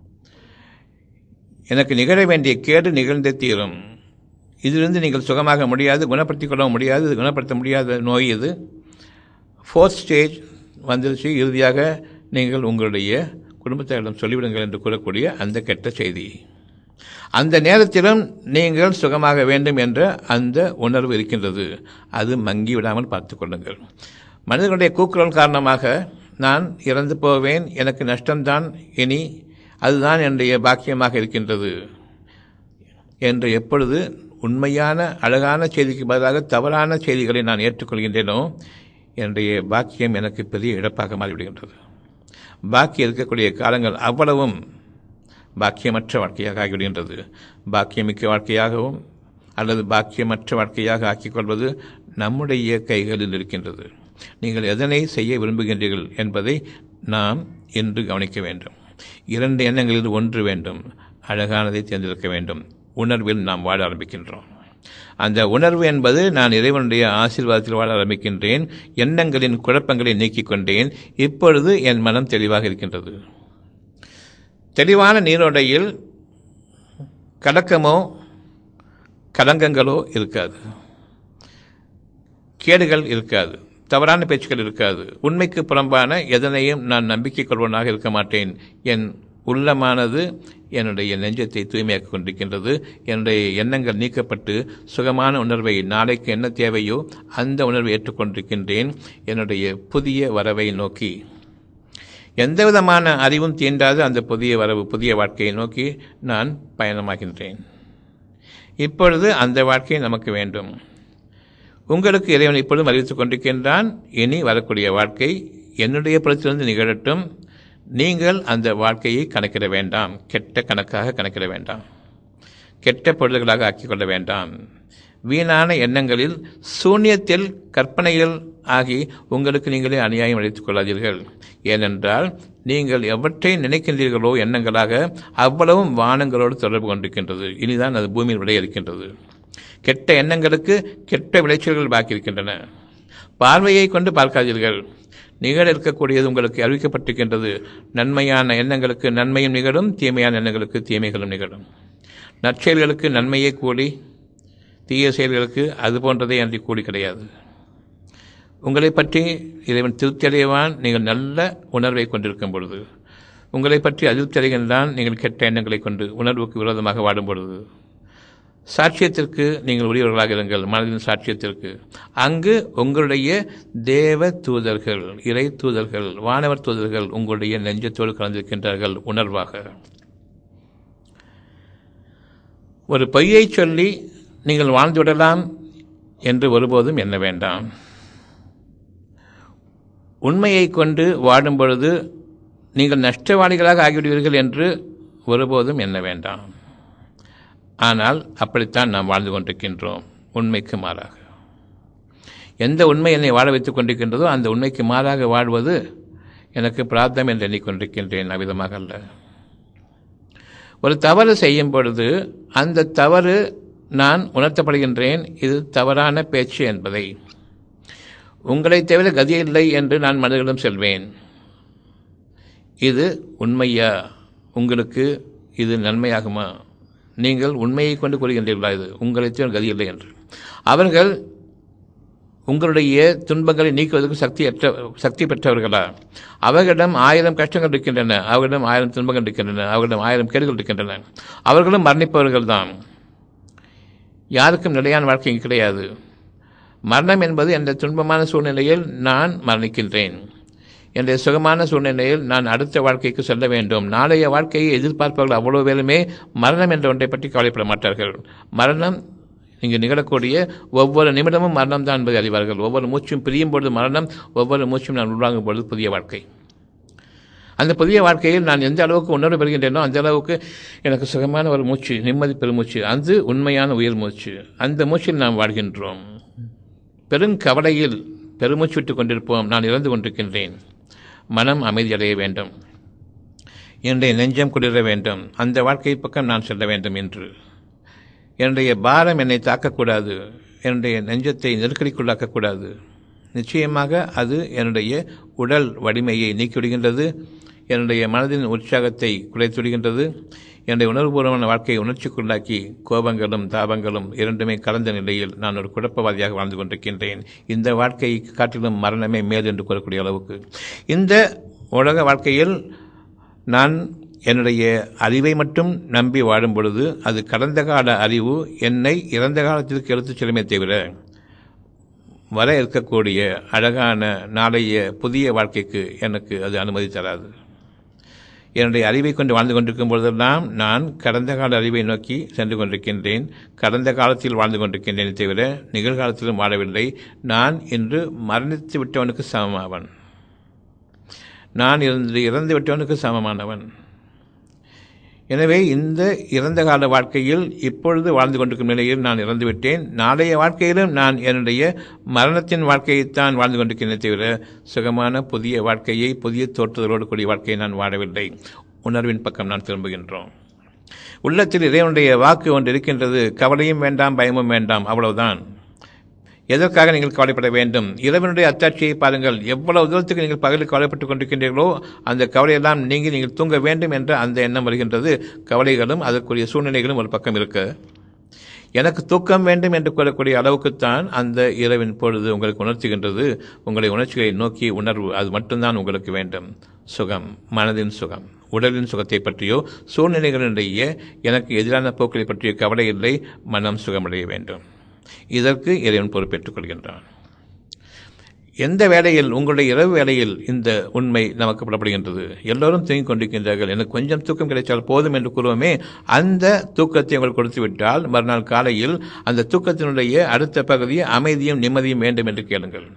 எனக்கு நிகழ வேண்டிய கேடு நிகழ்ந்தே தீரும் இதிலிருந்து நீங்கள் சுகமாக முடியாது குணப்படுத்திக் கொள்ள முடியாது இது குணப்படுத்த முடியாத நோய் இது ஃபோர்த் ஸ்டேஜ் வந்துருச்சு இறுதியாக நீங்கள் உங்களுடைய குடும்பத்தாரிடம் சொல்லிவிடுங்கள் என்று கூறக்கூடிய அந்த கெட்ட செய்தி அந்த நேரத்திலும் நீங்கள் சுகமாக வேண்டும் என்ற அந்த உணர்வு இருக்கின்றது அது மங்கி விடாமல் பார்த்து கொள்ளுங்கள் மனிதர்களுடைய கூக்குரல் காரணமாக நான் இறந்து போவேன் எனக்கு நஷ்டம்தான் இனி அதுதான் என்னுடைய பாக்கியமாக இருக்கின்றது என்று எப்பொழுது உண்மையான அழகான செய்திக்கு பதிலாக தவறான செய்திகளை நான் ஏற்றுக்கொள்கின்றேனோ என்னுடைய பாக்கியம் எனக்கு பெரிய இழப்பாக மாறிவிடுகின்றது பாக்கி இருக்கக்கூடிய காலங்கள் அவ்வளவும் பாக்கியமற்ற வாழ்க்கையாக ஆகிவிடுகின்றது பாக்கியமிக்க வாழ்க்கையாகவும் அல்லது பாக்கியமற்ற வாழ்க்கையாக ஆக்கிக்கொள்வது நம்முடைய கைகளில் இருக்கின்றது நீங்கள் எதனை செய்ய விரும்புகின்றீர்கள் என்பதை நாம் இன்று கவனிக்க வேண்டும் இரண்டு எண்ணங்களில் ஒன்று வேண்டும் அழகானதை தேர்ந்தெடுக்க வேண்டும் உணர்வில் நாம் வாழ ஆரம்பிக்கின்றோம் அந்த உணர்வு என்பது நான் இறைவனுடைய ஆசீர்வாதத்தில் வாழ ஆரம்பிக்கின்றேன் எண்ணங்களின் குழப்பங்களை நீக்கிக் கொண்டேன் இப்பொழுது என் மனம் தெளிவாக இருக்கின்றது தெளிவான நீரோடையில் கலக்கமோ கலங்கங்களோ இருக்காது கேடுகள் இருக்காது தவறான பேச்சுக்கள் இருக்காது உண்மைக்கு புறம்பான எதனையும் நான் நம்பிக்கை கொள்வனாக இருக்க மாட்டேன் என் உள்ளமானது என்னுடைய நெஞ்சத்தை தூய்மையாக்கிக் கொண்டிருக்கின்றது என்னுடைய எண்ணங்கள் நீக்கப்பட்டு சுகமான உணர்வை நாளைக்கு என்ன தேவையோ அந்த உணர்வை ஏற்றுக்கொண்டிருக்கின்றேன் என்னுடைய புதிய வரவை நோக்கி எந்த விதமான அறிவும் தீண்டாது அந்த புதிய வரவு புதிய வாழ்க்கையை நோக்கி நான் பயணமாகின்றேன் இப்பொழுது அந்த வாழ்க்கை நமக்கு வேண்டும் உங்களுக்கு இறைவன் இப்பொழுதும் அறிவித்துக் கொண்டிருக்கின்றான் இனி வரக்கூடிய வாழ்க்கை என்னுடைய புறத்திலிருந்து நிகழட்டும் நீங்கள் அந்த வாழ்க்கையை கணக்கிட வேண்டாம் கெட்ட கணக்காக கணக்கிட வேண்டாம் கெட்ட பொருள்களாக ஆக்கிக்கொள்ள வேண்டாம் வீணான எண்ணங்களில் சூன்யத்தில் கற்பனைகள் ஆகி உங்களுக்கு நீங்களே அநியாயம் அளித்துக் கொள்ளாதீர்கள் ஏனென்றால் நீங்கள் எவற்றை நினைக்கின்றீர்களோ எண்ணங்களாக அவ்வளவும் வானங்களோடு தொடர்பு கொண்டிருக்கின்றது இனிதான் அது பூமியில் விளைய இருக்கின்றது கெட்ட எண்ணங்களுக்கு கெட்ட விளைச்சல்கள் பாக்கி இருக்கின்றன பார்வையை கொண்டு பார்க்காதீர்கள் நிகழ இருக்கக்கூடியது உங்களுக்கு அறிவிக்கப்பட்டிருக்கின்றது நன்மையான எண்ணங்களுக்கு நன்மையும் நிகழும் தீமையான எண்ணங்களுக்கு தீமைகளும் நிகழும் நற்செயல்களுக்கு நன்மையே கூடி தீய செயல்களுக்கு அது போன்றதே அன்றி கூடி கிடையாது உங்களை பற்றி இறைவன் திருப்தி அடைவான் நீங்கள் நல்ல உணர்வை கொண்டிருக்கும் பொழுது உங்களை பற்றி அதிருப்தி அடைகின்றான் நீங்கள் கெட்ட எண்ணங்களை கொண்டு உணர்வுக்கு விரோதமாக வாடும் பொழுது சாட்சியத்திற்கு நீங்கள் உரியவர்களாக இருங்கள் மனதின் சாட்சியத்திற்கு அங்கு உங்களுடைய தேவ தூதர்கள் இறை தூதர்கள் வானவர் தூதர்கள் உங்களுடைய நெஞ்சத்தோடு கலந்திருக்கின்றார்கள் உணர்வாக ஒரு பொய்யை சொல்லி நீங்கள் வாழ்ந்துவிடலாம் என்று ஒருபோதும் எண்ண வேண்டாம் உண்மையை கொண்டு வாடும் பொழுது நீங்கள் நஷ்டவாளிகளாக ஆகிவிடுவீர்கள் என்று ஒருபோதும் எண்ண வேண்டாம் ஆனால் அப்படித்தான் நாம் வாழ்ந்து கொண்டிருக்கின்றோம் உண்மைக்கு மாறாக எந்த உண்மை என்னை வாழ வைத்துக் கொண்டிருக்கின்றதோ அந்த உண்மைக்கு மாறாக வாழ்வது எனக்கு பிரார்த்தம் என்று எண்ணிக்கொண்டிருக்கின்றேன் அவ்விதமாக அல்ல ஒரு தவறு செய்யும் பொழுது அந்த தவறு நான் உணர்த்தப்படுகின்றேன் இது தவறான பேச்சு என்பதை உங்களை தவிர கதியில்லை என்று நான் மனிதர்களிடம் செல்வேன் இது உண்மையா உங்களுக்கு இது நன்மையாகுமா நீங்கள் உண்மையை கொண்டு கூறுகின்றீர்களா இது உங்களை தவிர கதியில்லை என்று அவர்கள் உங்களுடைய துன்பங்களை நீக்குவதற்கு சக்தி அற்ற சக்தி பெற்றவர்களா அவர்களிடம் ஆயிரம் கஷ்டங்கள் இருக்கின்றன அவர்களிடம் ஆயிரம் துன்பங்கள் இருக்கின்றன அவர்களிடம் ஆயிரம் கேடுகள் இருக்கின்றன அவர்களும் மரணிப்பவர்கள் தான் யாருக்கும் நிலையான வாழ்க்கை இங்கு கிடையாது மரணம் என்பது என்ற துன்பமான சூழ்நிலையில் நான் மரணிக்கின்றேன் என்னுடைய சுகமான சூழ்நிலையில் நான் அடுத்த வாழ்க்கைக்கு செல்ல வேண்டும் நாளைய வாழ்க்கையை எதிர்பார்ப்பவர்கள் அவ்வளோ பேருமே மரணம் என்ற ஒன்றை பற்றி கவலைப்பட மாட்டார்கள் மரணம் இங்கு நிகழக்கூடிய ஒவ்வொரு நிமிடமும் மரணம் தான் என்பதை அறிவார்கள் ஒவ்வொரு மூச்சும் பிரியும் பொழுது மரணம் ஒவ்வொரு மூச்சும் நான் உள்வாங்கும் பொழுது புதிய வாழ்க்கை அந்த புதிய வாழ்க்கையில் நான் எந்த அளவுக்கு உணர்வு பெறுகின்றேனோ அந்த அளவுக்கு எனக்கு சுகமான ஒரு மூச்சு நிம்மதி பெருமூச்சு அது உண்மையான உயிர் மூச்சு அந்த மூச்சில் நாம் வாழ்கின்றோம் பெருங்கவலையில் பெருமூச்சு விட்டுக் கொண்டிருப்போம் நான் இறந்து கொண்டிருக்கின்றேன் மனம் அமைதியடைய வேண்டும் என்னுடைய நெஞ்சம் குளிர வேண்டும் அந்த வாழ்க்கை பக்கம் நான் செல்ல வேண்டும் என்று என்னுடைய பாரம் என்னை தாக்கக்கூடாது என்னுடைய நெஞ்சத்தை நெருக்கடிக்குள்ளாக்கக்கூடாது நிச்சயமாக அது என்னுடைய உடல் வலிமையை நீக்கிவிடுகின்றது என்னுடைய மனதின் உற்சாகத்தை குறைத்துவிடுகின்றது என்னுடைய உணர்வுபூர்வமான வாழ்க்கையை உணர்ச்சிக்குள்ளாக்கி கோபங்களும் தாபங்களும் இரண்டுமே கலந்த நிலையில் நான் ஒரு குழப்பவாதியாக வாழ்ந்து கொண்டிருக்கின்றேன் இந்த வாழ்க்கையை காட்டிலும் மரணமே மேல் என்று கூறக்கூடிய அளவுக்கு இந்த உலக வாழ்க்கையில் நான் என்னுடைய அறிவை மட்டும் நம்பி வாழும் பொழுது அது கடந்த கால அறிவு என்னை இறந்த காலத்திற்கு எடுத்துச் செல்லுமே தவிர வர இருக்கக்கூடிய அழகான நாளைய புதிய வாழ்க்கைக்கு எனக்கு அது அனுமதி தராது என்னுடைய அறிவை கொண்டு வாழ்ந்து கொண்டிருக்கும் பொழுதெல்லாம் நான் கடந்த கால அறிவை நோக்கி சென்று கொண்டிருக்கின்றேன் கடந்த காலத்தில் வாழ்ந்து கொண்டிருக்கின்றேன் தவிர நிகழ்காலத்திலும் வாழவில்லை நான் இன்று மரணித்து விட்டவனுக்கு சமமாவன் நான் இருந்து இறந்து விட்டவனுக்கு சமமானவன் எனவே இந்த இறந்த கால வாழ்க்கையில் இப்பொழுது வாழ்ந்து கொண்டிருக்கும் நிலையில் நான் இறந்துவிட்டேன் நாளைய வாழ்க்கையிலும் நான் என்னுடைய மரணத்தின் வாழ்க்கையைத்தான் வாழ்ந்து கொண்டிருக்கிறேன் தவிர சுகமான புதிய வாழ்க்கையை புதிய தோற்றுதலோடு கூடிய வாழ்க்கையை நான் வாழவில்லை உணர்வின் பக்கம் நான் திரும்புகின்றோம் உள்ளத்தில் இறைவனுடைய வாக்கு ஒன்று இருக்கின்றது கவலையும் வேண்டாம் பயமும் வேண்டாம் அவ்வளவுதான் எதற்காக நீங்கள் கவலைப்பட வேண்டும் இறைவனுடைய அத்தாட்சியை பாருங்கள் எவ்வளவு தூரத்துக்கு நீங்கள் பகலில் கவலைப்பட்டுக் கொண்டிருக்கின்றீர்களோ அந்த கவலையெல்லாம் நீங்கி நீங்கள் தூங்க வேண்டும் என்ற அந்த எண்ணம் வருகின்றது கவலைகளும் அதற்குரிய சூழ்நிலைகளும் ஒரு பக்கம் இருக்க எனக்கு தூக்கம் வேண்டும் என்று கூறக்கூடிய அளவுக்குத்தான் அந்த இரவின் பொழுது உங்களுக்கு உணர்த்துகின்றது உங்களை உணர்ச்சிகளை நோக்கி உணர்வு அது மட்டும்தான் உங்களுக்கு வேண்டும் சுகம் மனதின் சுகம் உடலின் சுகத்தை பற்றியோ சூழ்நிலைகளினுடைய எனக்கு எதிரான போக்களை பற்றிய கவலை இல்லை மனம் சுகமடைய வேண்டும் இதற்கு இறைவன் பொறுப்பேற்றுக் கொள்கின்றான் எந்த வேளையில் உங்களுடைய இரவு வேளையில் இந்த உண்மை நமக்கு புலப்படுகின்றது எல்லோரும் தூங்கிக் கொண்டிருக்கின்றார்கள் எனக்கு கொஞ்சம் தூக்கம் கிடைத்தால் போதும் என்று கூறுவோமே அந்த தூக்கத்தை உங்களுக்கு கொடுத்து விட்டால் மறுநாள் காலையில் அந்த தூக்கத்தினுடைய அடுத்த பகுதி அமைதியும் நிம்மதியும் வேண்டும் என்று கேளுங்கள்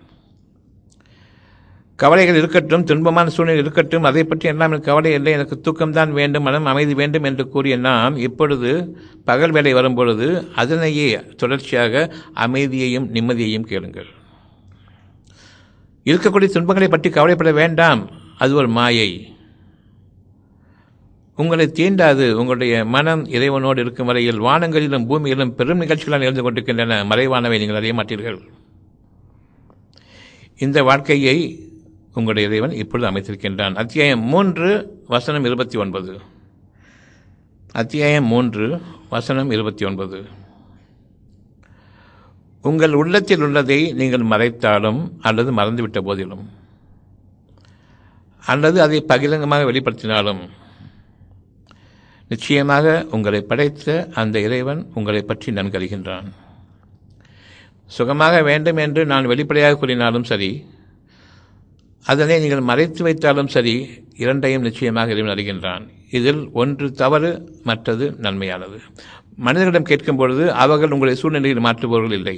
கவலைகள் இருக்கட்டும் துன்பமான சூழ்நிலை இருக்கட்டும் அதை பற்றி எல்லாம் எனக்கு கவலை இல்லை எனக்கு தூக்கம்தான் வேண்டும் மனம் அமைதி வேண்டும் என்று கூறிய நாம் இப்பொழுது பகல் வேலை வரும்பொழுது அதனையே தொடர்ச்சியாக அமைதியையும் நிம்மதியையும் கேளுங்கள் இருக்கக்கூடிய துன்பங்களை பற்றி கவலைப்பட வேண்டாம் அது ஒரு மாயை உங்களை தீண்டாது உங்களுடைய மனம் இறைவனோடு இருக்கும் வரையில் வானங்களிலும் பூமியிலும் பெரும் நிகழ்ச்சிகளால் இருந்து கொண்டிருக்கின்றன மறைவானவை நீங்கள் அறிய மாட்டீர்கள் இந்த வாழ்க்கையை உங்களுடைய இறைவன் இப்பொழுது அமைத்திருக்கின்றான் அத்தியாயம் மூன்று வசனம் இருபத்தி ஒன்பது அத்தியாயம் மூன்று வசனம் இருபத்தி ஒன்பது உங்கள் உள்ளத்தில் உள்ளதை நீங்கள் மறைத்தாலும் அல்லது மறந்துவிட்ட போதிலும் அல்லது அதை பகிரங்கமாக வெளிப்படுத்தினாலும் நிச்சயமாக உங்களை படைத்த அந்த இறைவன் உங்களை பற்றி நன்கறிகின்றான் சுகமாக வேண்டும் என்று நான் வெளிப்படையாக கூறினாலும் சரி அதனை நீங்கள் மறைத்து வைத்தாலும் சரி இரண்டையும் நிச்சயமாக இறைவன் அறிகின்றான் இதில் ஒன்று தவறு மற்றது நன்மையானது மனிதர்களிடம் கேட்கும் பொழுது அவர்கள் உங்களை சூழ்நிலையில் மாற்றுபவர்கள் இல்லை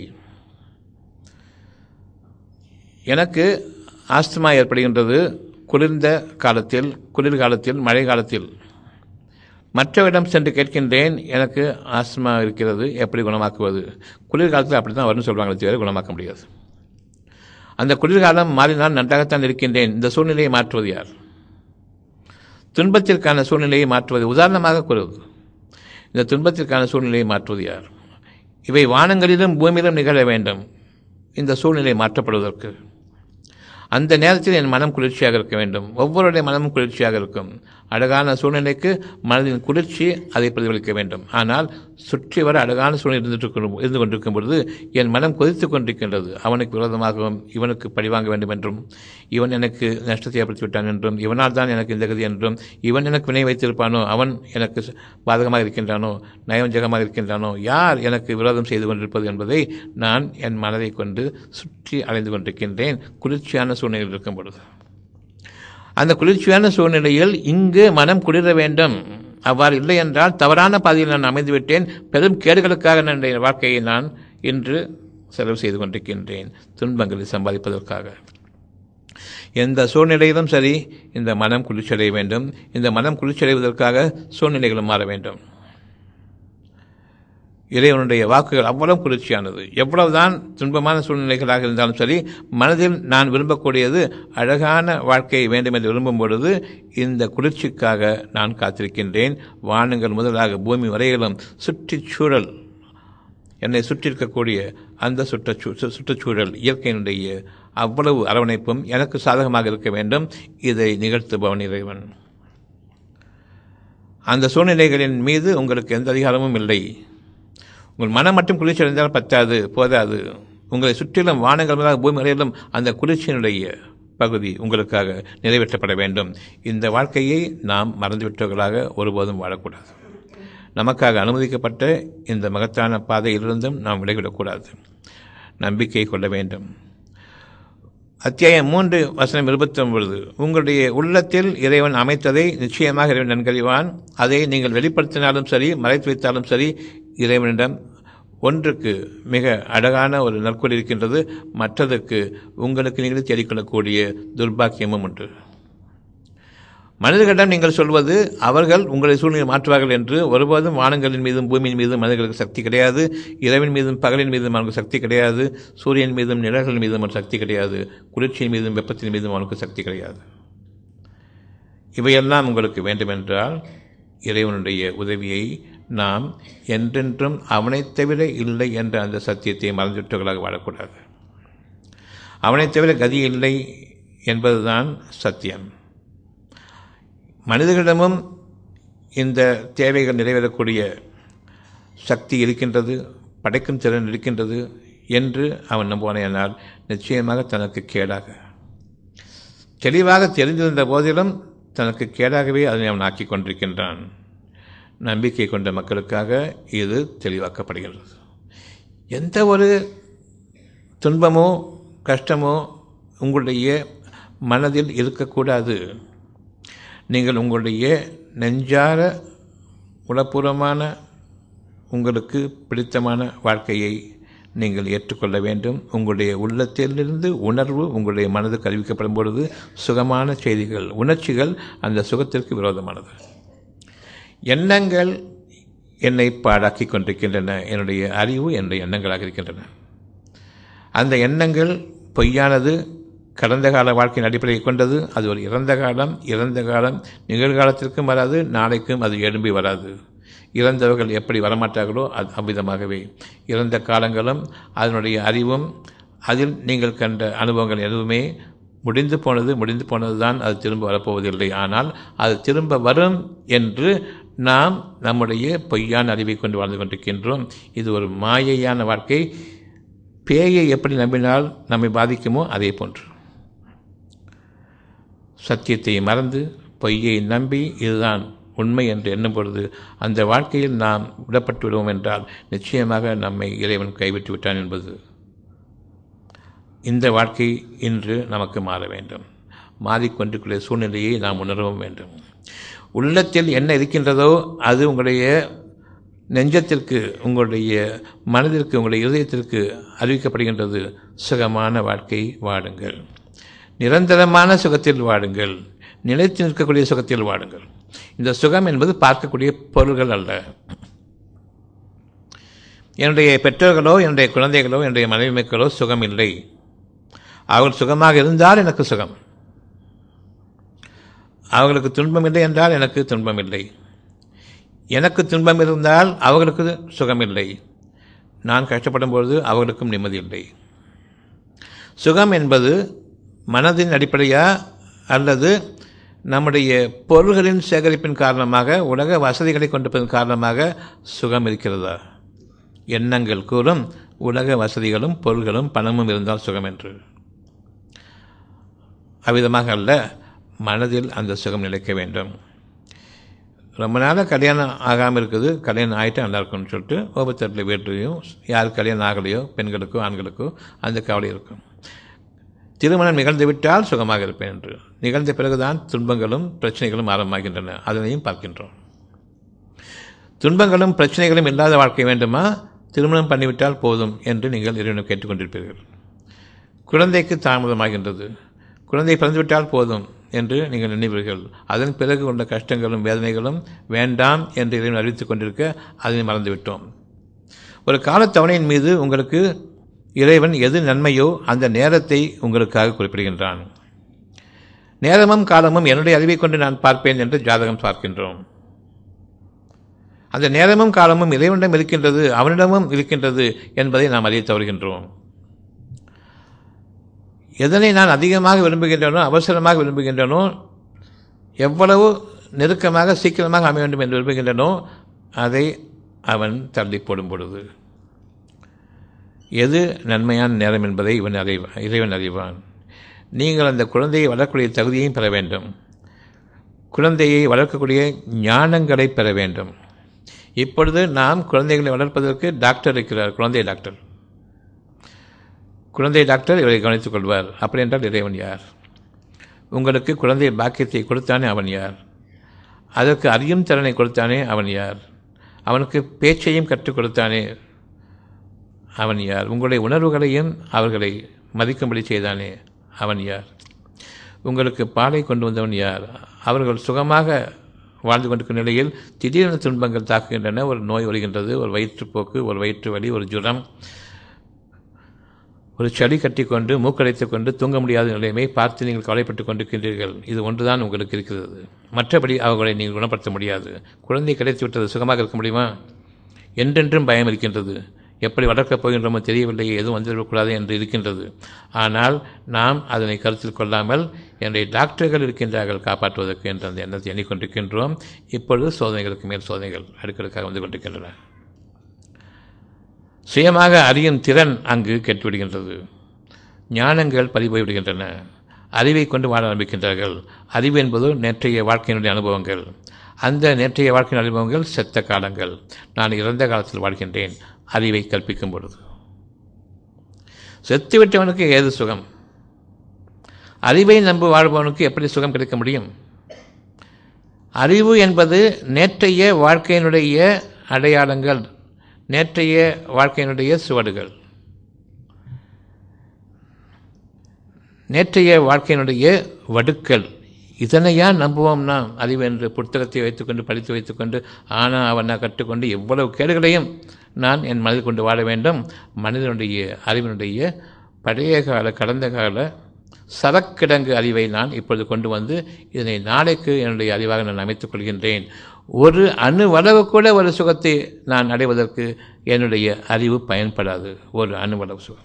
எனக்கு ஆஸ்துமா ஏற்படுகின்றது குளிர்ந்த காலத்தில் குளிர்காலத்தில் மழை காலத்தில் மற்றவரிடம் சென்று கேட்கின்றேன் எனக்கு ஆஸ்துமா இருக்கிறது எப்படி குணமாக்குவது குளிர்காலத்தில் அப்படி தான் வரும்னு சொல்லுவாங்களே தவிர குணமாக்க முடியாது அந்த குளிர்காலம் மாறினால் நன்றாகத்தான் இருக்கின்றேன் இந்த சூழ்நிலையை மாற்றுவது யார் துன்பத்திற்கான சூழ்நிலையை மாற்றுவது உதாரணமாக கூறுவது இந்த துன்பத்திற்கான சூழ்நிலையை மாற்றுவது யார் இவை வானங்களிலும் பூமியிலும் நிகழ வேண்டும் இந்த சூழ்நிலை மாற்றப்படுவதற்கு அந்த நேரத்தில் என் மனம் குளிர்ச்சியாக இருக்க வேண்டும் ஒவ்வொருடைய மனமும் குளிர்ச்சியாக இருக்கும் அழகான சூழ்நிலைக்கு மனதின் குளிர்ச்சி அதை பிரதிபலிக்க வேண்டும் ஆனால் சுற்றி வர அழகான சூழ்நிலை இருந்துட்டு இருந்து கொண்டிருக்கும் பொழுது என் மனம் கொதித்து கொண்டிருக்கின்றது அவனுக்கு விரோதமாகவும் இவனுக்கு பழிவாங்க வேண்டும் என்றும் இவன் எனக்கு நஷ்டத்தை ஏற்படுத்தி விட்டான் என்றும் இவனால் தான் எனக்கு இந்த கதி என்றும் இவன் எனக்கு வினை வைத்திருப்பானோ அவன் எனக்கு பாதகமாக இருக்கின்றானோ நயவஞ்சகமாக இருக்கின்றானோ யார் எனக்கு விரோதம் செய்து கொண்டிருப்பது என்பதை நான் என் மனதை கொண்டு சுற்றி அலைந்து கொண்டிருக்கின்றேன் குளிர்ச்சியான சூழ்நிலையில் இருக்கும் பொழுது அந்த குளிர்ச்சியான சூழ்நிலையில் இங்கு மனம் குளிர வேண்டும் அவ்வாறு இல்லை என்றால் தவறான பாதையில் நான் அமைந்துவிட்டேன் பெரும் கேடுகளுக்காக என்னுடைய வாழ்க்கையை நான் இன்று செலவு செய்து கொண்டிருக்கின்றேன் துன்பங்களை சம்பாதிப்பதற்காக எந்த சூழ்நிலையிலும் சரி இந்த மனம் குளிர்ச்சியடைய வேண்டும் இந்த மனம் குளிர்ச்சியடைவதற்காக சூழ்நிலைகளும் மாற வேண்டும் இறைவனுடைய வாக்குகள் அவ்வளவு குளிர்ச்சியானது எவ்வளவுதான் துன்பமான சூழ்நிலைகளாக இருந்தாலும் சரி மனதில் நான் விரும்பக்கூடியது அழகான வாழ்க்கையை வேண்டும் என்று விரும்பும் பொழுது இந்த குளிர்ச்சிக்காக நான் காத்திருக்கின்றேன் வானங்கள் முதலாக பூமி வரையிலும் சுற்றுச்சூழல் என்னை சுற்றிருக்கக்கூடிய அந்த சுற்றச்சூ சுற்றுச்சூழல் இயற்கையினுடைய அவ்வளவு அரவணைப்பும் எனக்கு சாதகமாக இருக்க வேண்டும் இதை நிகழ்த்துபவன் இறைவன் அந்த சூழ்நிலைகளின் மீது உங்களுக்கு எந்த அதிகாரமும் இல்லை உங்கள் மனம் மட்டும் குளிர்ச்சி அடைந்தால் பத்தாது போதாது உங்களை சுற்றிலும் வானங்கள் முதலாக பூமி வரையிலும் அந்த குளிர்ச்சியினுடைய பகுதி உங்களுக்காக நிறைவேற்றப்பட வேண்டும் இந்த வாழ்க்கையை நாம் மறந்துவிட்டவர்களாக ஒருபோதும் வாழக்கூடாது நமக்காக அனுமதிக்கப்பட்ட இந்த மகத்தான பாதையிலிருந்தும் நாம் விலகிவிடக்கூடாது நம்பிக்கை கொள்ள வேண்டும் அத்தியாயம் மூன்று வசனம் இருபத்தி ஒன்பது உங்களுடைய உள்ளத்தில் இறைவன் அமைத்ததை நிச்சயமாக இறைவன் நன்கறிவான் அதை நீங்கள் வெளிப்படுத்தினாலும் சரி மறைத்து வைத்தாலும் சரி இறைவனிடம் ஒன்றுக்கு மிக அழகான ஒரு நற்கொடை இருக்கின்றது மற்றதற்கு உங்களுக்கு நீங்களே தேடிக்கொள்ளக்கூடிய துர்பாக்கியமும் உண்டு மனிதர்களிடம் நீங்கள் சொல்வது அவர்கள் உங்களை சூழ்நிலை மாற்றுவார்கள் என்று ஒருபோதும் வானங்களின் மீதும் பூமியின் மீதும் மனிதர்களுக்கு சக்தி கிடையாது இரவின் மீதும் பகலின் மீதும் அவனுக்கு சக்தி கிடையாது சூரியன் மீதும் நிழல்கள் மீதும் அவனுக்கு சக்தி கிடையாது குளிர்ச்சியின் மீதும் வெப்பத்தின் மீதும் அவனுக்கு சக்தி கிடையாது இவையெல்லாம் உங்களுக்கு வேண்டுமென்றால் இறைவனுடைய உதவியை நாம் என்றென்றும் அவனைத் தவிர இல்லை என்ற அந்த சத்தியத்தை மறந்துவிட்டவர்களாக வாழக்கூடாது அவனைத் தவிர கதி இல்லை என்பதுதான் சத்தியம் மனிதர்களிடமும் இந்த தேவைகள் நிறைவேறக்கூடிய சக்தி இருக்கின்றது படைக்கும் திறன் இருக்கின்றது என்று அவன் நம்புவானேயானால் நிச்சயமாக தனக்கு கேடாக தெளிவாக தெரிந்திருந்த போதிலும் தனக்கு கேடாகவே அதனை அவன் ஆக்கிக் கொண்டிருக்கின்றான் நம்பிக்கை கொண்ட மக்களுக்காக இது தெளிவாக்கப்படுகிறது எந்த ஒரு துன்பமோ கஷ்டமோ உங்களுடைய மனதில் இருக்கக்கூடாது நீங்கள் உங்களுடைய நெஞ்சார உளப்பூர்வமான உங்களுக்கு பிடித்தமான வாழ்க்கையை நீங்கள் ஏற்றுக்கொள்ள வேண்டும் உங்களுடைய உள்ளத்திலிருந்து உணர்வு உங்களுடைய மனதுக்கு அறிவிக்கப்படும் பொழுது சுகமான செய்திகள் உணர்ச்சிகள் அந்த சுகத்திற்கு விரோதமானது எண்ணங்கள் என்னை பாடாக்கி கொண்டிருக்கின்றன என்னுடைய அறிவு என்னுடைய எண்ணங்களாக இருக்கின்றன அந்த எண்ணங்கள் பொய்யானது கடந்த கால வாழ்க்கையின் அடிப்படையை கொண்டது அது ஒரு இறந்த காலம் இறந்த காலம் நிகழ்காலத்திற்கும் வராது நாளைக்கும் அது எழும்பி வராது இறந்தவர்கள் எப்படி வரமாட்டார்களோ அது அவ்விதமாகவே இறந்த காலங்களும் அதனுடைய அறிவும் அதில் நீங்கள் கண்ட அனுபவங்கள் எதுவுமே முடிந்து போனது முடிந்து போனது தான் அது திரும்ப வரப்போவதில்லை ஆனால் அது திரும்ப வரும் என்று நாம் நம்முடைய பொய்யான அறிவை கொண்டு வாழ்ந்து கொண்டிருக்கின்றோம் இது ஒரு மாயையான வாழ்க்கை பேயை எப்படி நம்பினால் நம்மை பாதிக்குமோ அதே போன்று சத்தியத்தை மறந்து பொய்யை நம்பி இதுதான் உண்மை என்று எண்ணும் பொழுது அந்த வாழ்க்கையில் நாம் விடப்பட்டு விடுவோம் என்றால் நிச்சயமாக நம்மை இறைவன் கைவிட்டு விட்டான் என்பது இந்த வாழ்க்கை இன்று நமக்கு மாற வேண்டும் மாறிக்கொண்டிருக்கிற சூழ்நிலையை நாம் உணரவும் வேண்டும் உள்ளத்தில் என்ன இருக்கின்றதோ அது உங்களுடைய நெஞ்சத்திற்கு உங்களுடைய மனதிற்கு உங்களுடைய இதயத்திற்கு அறிவிக்கப்படுகின்றது சுகமான வாழ்க்கை வாடுங்கள் நிரந்தரமான சுகத்தில் வாடுங்கள் நிலைத்து நிற்கக்கூடிய சுகத்தில் வாடுங்கள் இந்த சுகம் என்பது பார்க்கக்கூடிய பொருள்கள் அல்ல என்னுடைய பெற்றோர்களோ என்னுடைய குழந்தைகளோ என்னுடைய மனைவி மக்களோ சுகம் இல்லை அவர்கள் சுகமாக இருந்தால் எனக்கு சுகம் அவர்களுக்கு துன்பம் இல்லை என்றால் எனக்கு துன்பம் இல்லை எனக்கு துன்பம் இருந்தால் அவர்களுக்கு சுகம் இல்லை நான் கஷ்டப்படும் பொழுது அவர்களுக்கும் நிம்மதி இல்லை சுகம் என்பது மனதின் அடிப்படையா அல்லது நம்முடைய பொருள்களின் சேகரிப்பின் காரணமாக உலக வசதிகளை கொண்டிருப்பதன் காரணமாக சுகம் இருக்கிறதா எண்ணங்கள் கூறும் உலக வசதிகளும் பொருள்களும் பணமும் இருந்தால் சுகம் என்று அவ்விதமாக அல்ல மனதில் அந்த சுகம் நிலைக்க வேண்டும் ரொம்ப நாளாக கல்யாணம் ஆகாமல் இருக்குது கல்யாணம் ஆகிட்டு நல்லா இருக்கும்னு சொல்லிட்டு ஒவ்வொருத்தட்டில் வீட்லையும் யார் கல்யாணம் ஆகலையோ பெண்களுக்கோ ஆண்களுக்கோ அந்த கவலை இருக்கும் திருமணம் நிகழ்ந்து விட்டால் சுகமாக இருப்பேன் என்று நிகழ்ந்த பிறகுதான் துன்பங்களும் பிரச்சனைகளும் ஆரம்பமாகின்றன அதனையும் பார்க்கின்றோம் துன்பங்களும் பிரச்சனைகளும் இல்லாத வாழ்க்கை வேண்டுமா திருமணம் பண்ணிவிட்டால் போதும் என்று நீங்கள் இறைவனை கேட்டுக்கொண்டிருப்பீர்கள் குழந்தைக்கு தாமதமாகின்றது குழந்தை பிறந்துவிட்டால் போதும் என்று நீங்கள் நினைவீர்கள் அதன் பிறகு உள்ள கஷ்டங்களும் வேதனைகளும் வேண்டாம் என்று இறைவன் அறிவித்துக் கொண்டிருக்க அதனை மறந்துவிட்டோம் ஒரு காலத்தவணையின் மீது உங்களுக்கு இறைவன் எது நன்மையோ அந்த நேரத்தை உங்களுக்காக குறிப்பிடுகின்றான் நேரமும் காலமும் என்னுடைய அறிவை கொண்டு நான் பார்ப்பேன் என்று ஜாதகம் பார்க்கின்றோம் அந்த நேரமும் காலமும் இறைவனிடம் இருக்கின்றது அவனிடமும் இருக்கின்றது என்பதை நாம் அறிய தவறுகின்றோம் எதனை நான் அதிகமாக விரும்புகின்றனோ அவசரமாக விரும்புகின்றனோ எவ்வளவு நெருக்கமாக சீக்கிரமாக அமைய வேண்டும் என்று விரும்புகின்றனோ அதை அவன் தள்ளி போடும் பொழுது எது நன்மையான நேரம் என்பதை இவன் அறிவான் இறைவன் அறிவான் நீங்கள் அந்த குழந்தையை வளர்க்கக்கூடிய தகுதியையும் பெற வேண்டும் குழந்தையை வளர்க்கக்கூடிய ஞானங்களை பெற வேண்டும் இப்பொழுது நாம் குழந்தைகளை வளர்ப்பதற்கு டாக்டர் இருக்கிறார் குழந்தை டாக்டர் குழந்தை டாக்டர் இவரை கவனித்துக் கொள்வார் அப்படி என்றால் இறைவன் யார் உங்களுக்கு குழந்தை பாக்கியத்தை கொடுத்தானே அவன் யார் அதற்கு அறியும் திறனை கொடுத்தானே அவன் யார் அவனுக்கு பேச்சையும் கற்றுக் கொடுத்தானே அவன் யார் உங்களுடைய உணர்வுகளையும் அவர்களை மதிக்கும்படி செய்தானே அவன் யார் உங்களுக்கு பாலை கொண்டு வந்தவன் யார் அவர்கள் சுகமாக வாழ்ந்து கொண்டிருக்கும் நிலையில் திடீரென துன்பங்கள் தாக்குகின்றன ஒரு நோய் வருகின்றது ஒரு வயிற்றுப்போக்கு ஒரு வயிற்று வலி ஒரு ஜுரம் ஒரு சளி கட்டிக்கொண்டு மூக்கடைத்துக் கொண்டு தூங்க முடியாத நிலைமை பார்த்து நீங்கள் கவலைப்பட்டுக் கொண்டிருக்கின்றீர்கள் இது ஒன்றுதான் உங்களுக்கு இருக்கிறது மற்றபடி அவர்களை நீங்கள் குணப்படுத்த முடியாது குழந்தை கிடைத்து விட்டது சுகமாக இருக்க முடியுமா என்றென்றும் பயம் இருக்கின்றது எப்படி வளர்க்கப் போகின்றோமோ தெரியவில்லையே எதுவும் வந்துவிடக்கூடாது என்று இருக்கின்றது ஆனால் நாம் அதனை கருத்தில் கொள்ளாமல் என்னுடைய டாக்டர்கள் இருக்கின்றார்கள் காப்பாற்றுவதற்கு என்ற அந்த எண்ணத்தை எண்ணிக்கொண்டிருக்கின்றோம் இப்பொழுது சோதனைகளுக்கு மேல் சோதனைகள் அடுக்கடுக்காக வந்து கொண்டிருக்கின்றன சுயமாக அறியும் திறன் அங்கு கெட்டுவிடுகின்றது ஞானங்கள் பறிபோய்விடுகின்றன அறிவை கொண்டு வாழ ஆரம்பிக்கின்றார்கள் அறிவு என்பது நேற்றைய வாழ்க்கையினுடைய அனுபவங்கள் அந்த நேற்றைய வாழ்க்கையின் அனுபவங்கள் செத்த காலங்கள் நான் இறந்த காலத்தில் வாழ்கின்றேன் அறிவை கற்பிக்கும் பொழுது செத்துவிட்டவனுக்கு ஏது சுகம் அறிவை நம்பு வாழ்பவனுக்கு எப்படி சுகம் கிடைக்க முடியும் அறிவு என்பது நேற்றைய வாழ்க்கையினுடைய அடையாளங்கள் நேற்றைய வாழ்க்கையினுடைய சுவடுகள் நேற்றைய வாழ்க்கையினுடைய வடுக்கள் இதனையா நம்புவோம் நாம் அறிவு என்று புத்தகத்தை வைத்துக்கொண்டு படித்து வைத்துக்கொண்டு ஆனா அவனா கற்றுக்கொண்டு எவ்வளவு கேடுகளையும் நான் என் மனதில் கொண்டு வாழ வேண்டும் மனிதனுடைய அறிவினுடைய பழைய கால கடந்த கால சரக்கிடங்கு அறிவை நான் இப்பொழுது கொண்டு வந்து இதனை நாளைக்கு என்னுடைய அறிவாக நான் அமைத்துக் கொள்கின்றேன் ஒரு அணுவளவு கூட ஒரு சுகத்தை நான் அடைவதற்கு என்னுடைய அறிவு பயன்படாது ஒரு அணுவளவு சுகம்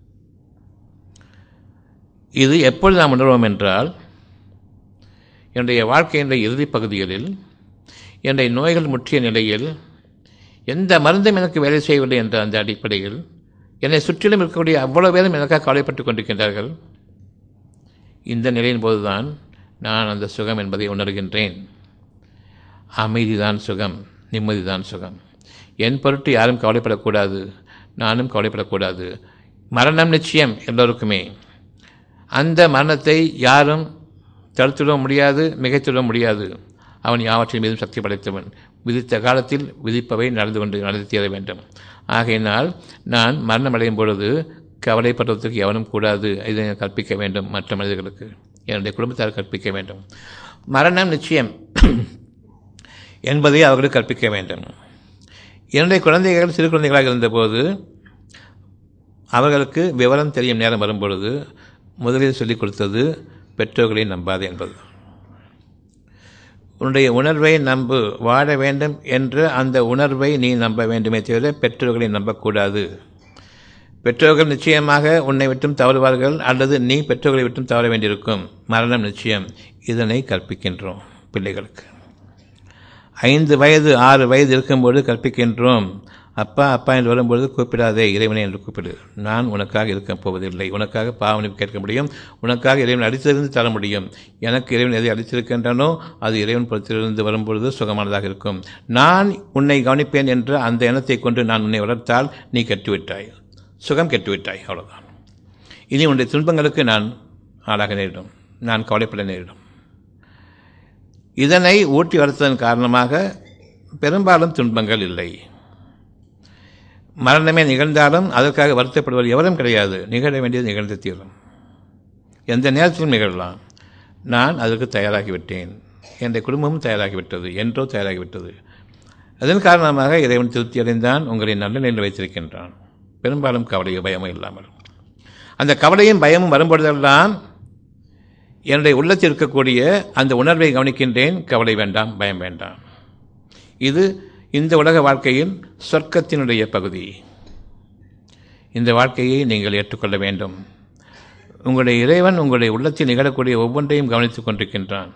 இது எப்பொழுது நாம் உணர்வோம் என்றால் என்னுடைய வாழ்க்கையினுடைய இறுதிப் பகுதிகளில் என்னுடைய நோய்கள் முற்றிய நிலையில் எந்த மருந்தும் எனக்கு வேலை செய்யவில்லை என்ற அந்த அடிப்படையில் என்னை சுற்றிலும் இருக்கக்கூடிய அவ்வளவு பேரும் எனக்காக கவலைப்பட்டுக் கொண்டிருக்கின்றார்கள் இந்த நிலையின் போதுதான் நான் அந்த சுகம் என்பதை உணர்கின்றேன் அமைதிதான் சுகம் நிம்மதிதான் சுகம் என் பொருட்டு யாரும் கவலைப்படக்கூடாது நானும் கவலைப்படக்கூடாது மரணம் நிச்சயம் எல்லோருக்குமே அந்த மரணத்தை யாரும் தடுத்துவிட முடியாது மிகைத்துவிட முடியாது அவன் யாவற்றின் மீதும் சக்தி படைத்தவன் விதித்த காலத்தில் விதிப்பவை நடந்து கொண்டு நடந்து தீர வேண்டும் ஆகையினால் நான் மரணம் அடையும் பொழுது கவலைப்படுவதற்கு எவனும் கூடாது இதை கற்பிக்க வேண்டும் மற்ற மனிதர்களுக்கு என்னுடைய குடும்பத்தார் கற்பிக்க வேண்டும் மரணம் நிச்சயம் என்பதை அவர்களுக்கு கற்பிக்க வேண்டும் என்னுடைய குழந்தைகள் சிறு குழந்தைகளாக இருந்தபோது அவர்களுக்கு விவரம் தெரியும் நேரம் வரும்பொழுது முதலில் சொல்லிக் கொடுத்தது பெற்றோர்களை நம்பாது என்பது உன்னுடைய உணர்வை நம்பு வாழ வேண்டும் என்ற அந்த உணர்வை நீ நம்ப வேண்டுமே தவிர பெற்றோர்களை நம்பக்கூடாது பெற்றோர்கள் நிச்சயமாக உன்னை விட்டும் தவறுவார்கள் அல்லது நீ பெற்றோர்களை விட்டும் தவற வேண்டியிருக்கும் மரணம் நிச்சயம் இதனை கற்பிக்கின்றோம் பிள்ளைகளுக்கு ஐந்து வயது ஆறு வயது இருக்கும்போது கற்பிக்கின்றோம் அப்பா அப்பா என்று வரும்பொழுது கூப்பிடாதே இறைவனை என்று கூப்பிடு நான் உனக்காக இருக்க போவதில்லை உனக்காக பாவனை கேட்க முடியும் உனக்காக இறைவன் அடித்திருந்து தர முடியும் எனக்கு இறைவன் எதை அடித்திருக்கின்றனோ அது இறைவன் புறத்திலிருந்து வரும்பொழுது சுகமானதாக இருக்கும் நான் உன்னை கவனிப்பேன் என்ற அந்த எண்ணத்தை கொண்டு நான் உன்னை வளர்த்தால் நீ கெட்டுவிட்டாய் சுகம் கெட்டுவிட்டாய் அவ்வளோதான் இனி உன்னுடைய துன்பங்களுக்கு நான் ஆளாக நேரிடும் நான் கவலைப்பட நேரிடும் இதனை ஊட்டி வளர்த்ததன் காரணமாக பெரும்பாலும் துன்பங்கள் இல்லை மரணமே நிகழ்ந்தாலும் அதற்காக வருத்தப்படுவது எவரும் கிடையாது நிகழ வேண்டியது நிகழ்ந்து தீரும் எந்த நேரத்திலும் நிகழலாம் நான் அதற்கு தயாராகிவிட்டேன் என்னுடைய குடும்பமும் தயாராகிவிட்டது என்றோ தயாராகிவிட்டது அதன் காரணமாக இறைவன் திருப்தி அடைந்தான் உங்களை நல்ல நிலையில் வைத்திருக்கின்றான் பெரும்பாலும் கவலையோ பயமோ இல்லாமல் அந்த கவலையும் பயமும் வரும்பொழுதெல்லாம் என்னுடைய உள்ளத்தில் இருக்கக்கூடிய அந்த உணர்வை கவனிக்கின்றேன் கவலை வேண்டாம் பயம் வேண்டாம் இது இந்த உலக வாழ்க்கையில் சொர்க்கத்தினுடைய பகுதி இந்த வாழ்க்கையை நீங்கள் ஏற்றுக்கொள்ள வேண்டும் உங்களுடைய இறைவன் உங்களுடைய உள்ளத்தில் நிகழக்கூடிய ஒவ்வொன்றையும் கவனித்துக் கொண்டிருக்கின்றான்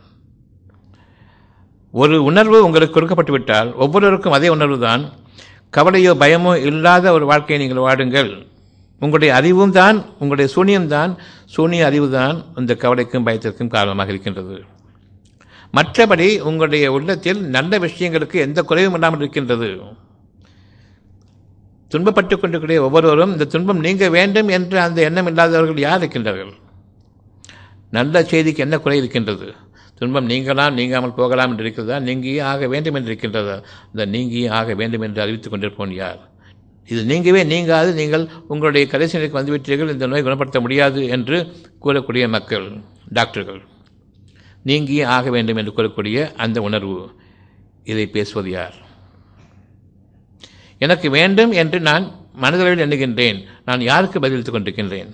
ஒரு உணர்வு உங்களுக்கு கொடுக்கப்பட்டு விட்டால் ஒவ்வொருவருக்கும் அதே உணர்வு தான் கவலையோ பயமோ இல்லாத ஒரு வாழ்க்கையை நீங்கள் வாடுங்கள் உங்களுடைய அறிவும் தான் உங்களுடைய சூனியம் தான் சூனிய அறிவு தான் இந்த கவலைக்கும் பயத்திற்கும் காரணமாக இருக்கின்றது மற்றபடி உங்களுடைய உள்ளத்தில் நல்ல விஷயங்களுக்கு எந்த குறைவும் இல்லாமல் இருக்கின்றது துன்பப்பட்டுக் கொண்டிருக்கிற ஒவ்வொருவரும் இந்த துன்பம் நீங்க வேண்டும் என்று அந்த எண்ணம் இல்லாதவர்கள் யார் இருக்கின்றார்கள் நல்ல செய்திக்கு என்ன குறை இருக்கின்றது துன்பம் நீங்களாம் நீங்காமல் போகலாம் என்று இருக்கிறதா நீங்கியே ஆக வேண்டும் என்று இருக்கின்றதா இந்த நீங்கியே ஆக வேண்டும் என்று அறிவித்துக் கொண்டிருப்போம் யார் இது நீங்கவே நீங்காது நீங்கள் உங்களுடைய கடைசி நிலைக்கு வந்துவிட்டீர்கள் இந்த நோய் குணப்படுத்த முடியாது என்று கூறக்கூடிய மக்கள் டாக்டர்கள் நீங்கியே ஆக வேண்டும் என்று கூறக்கூடிய அந்த உணர்வு இதை பேசுவது யார் எனக்கு வேண்டும் என்று நான் மனதளவில் எண்ணுகின்றேன் நான் யாருக்கு பதிலளித்துக் கொண்டிருக்கின்றேன்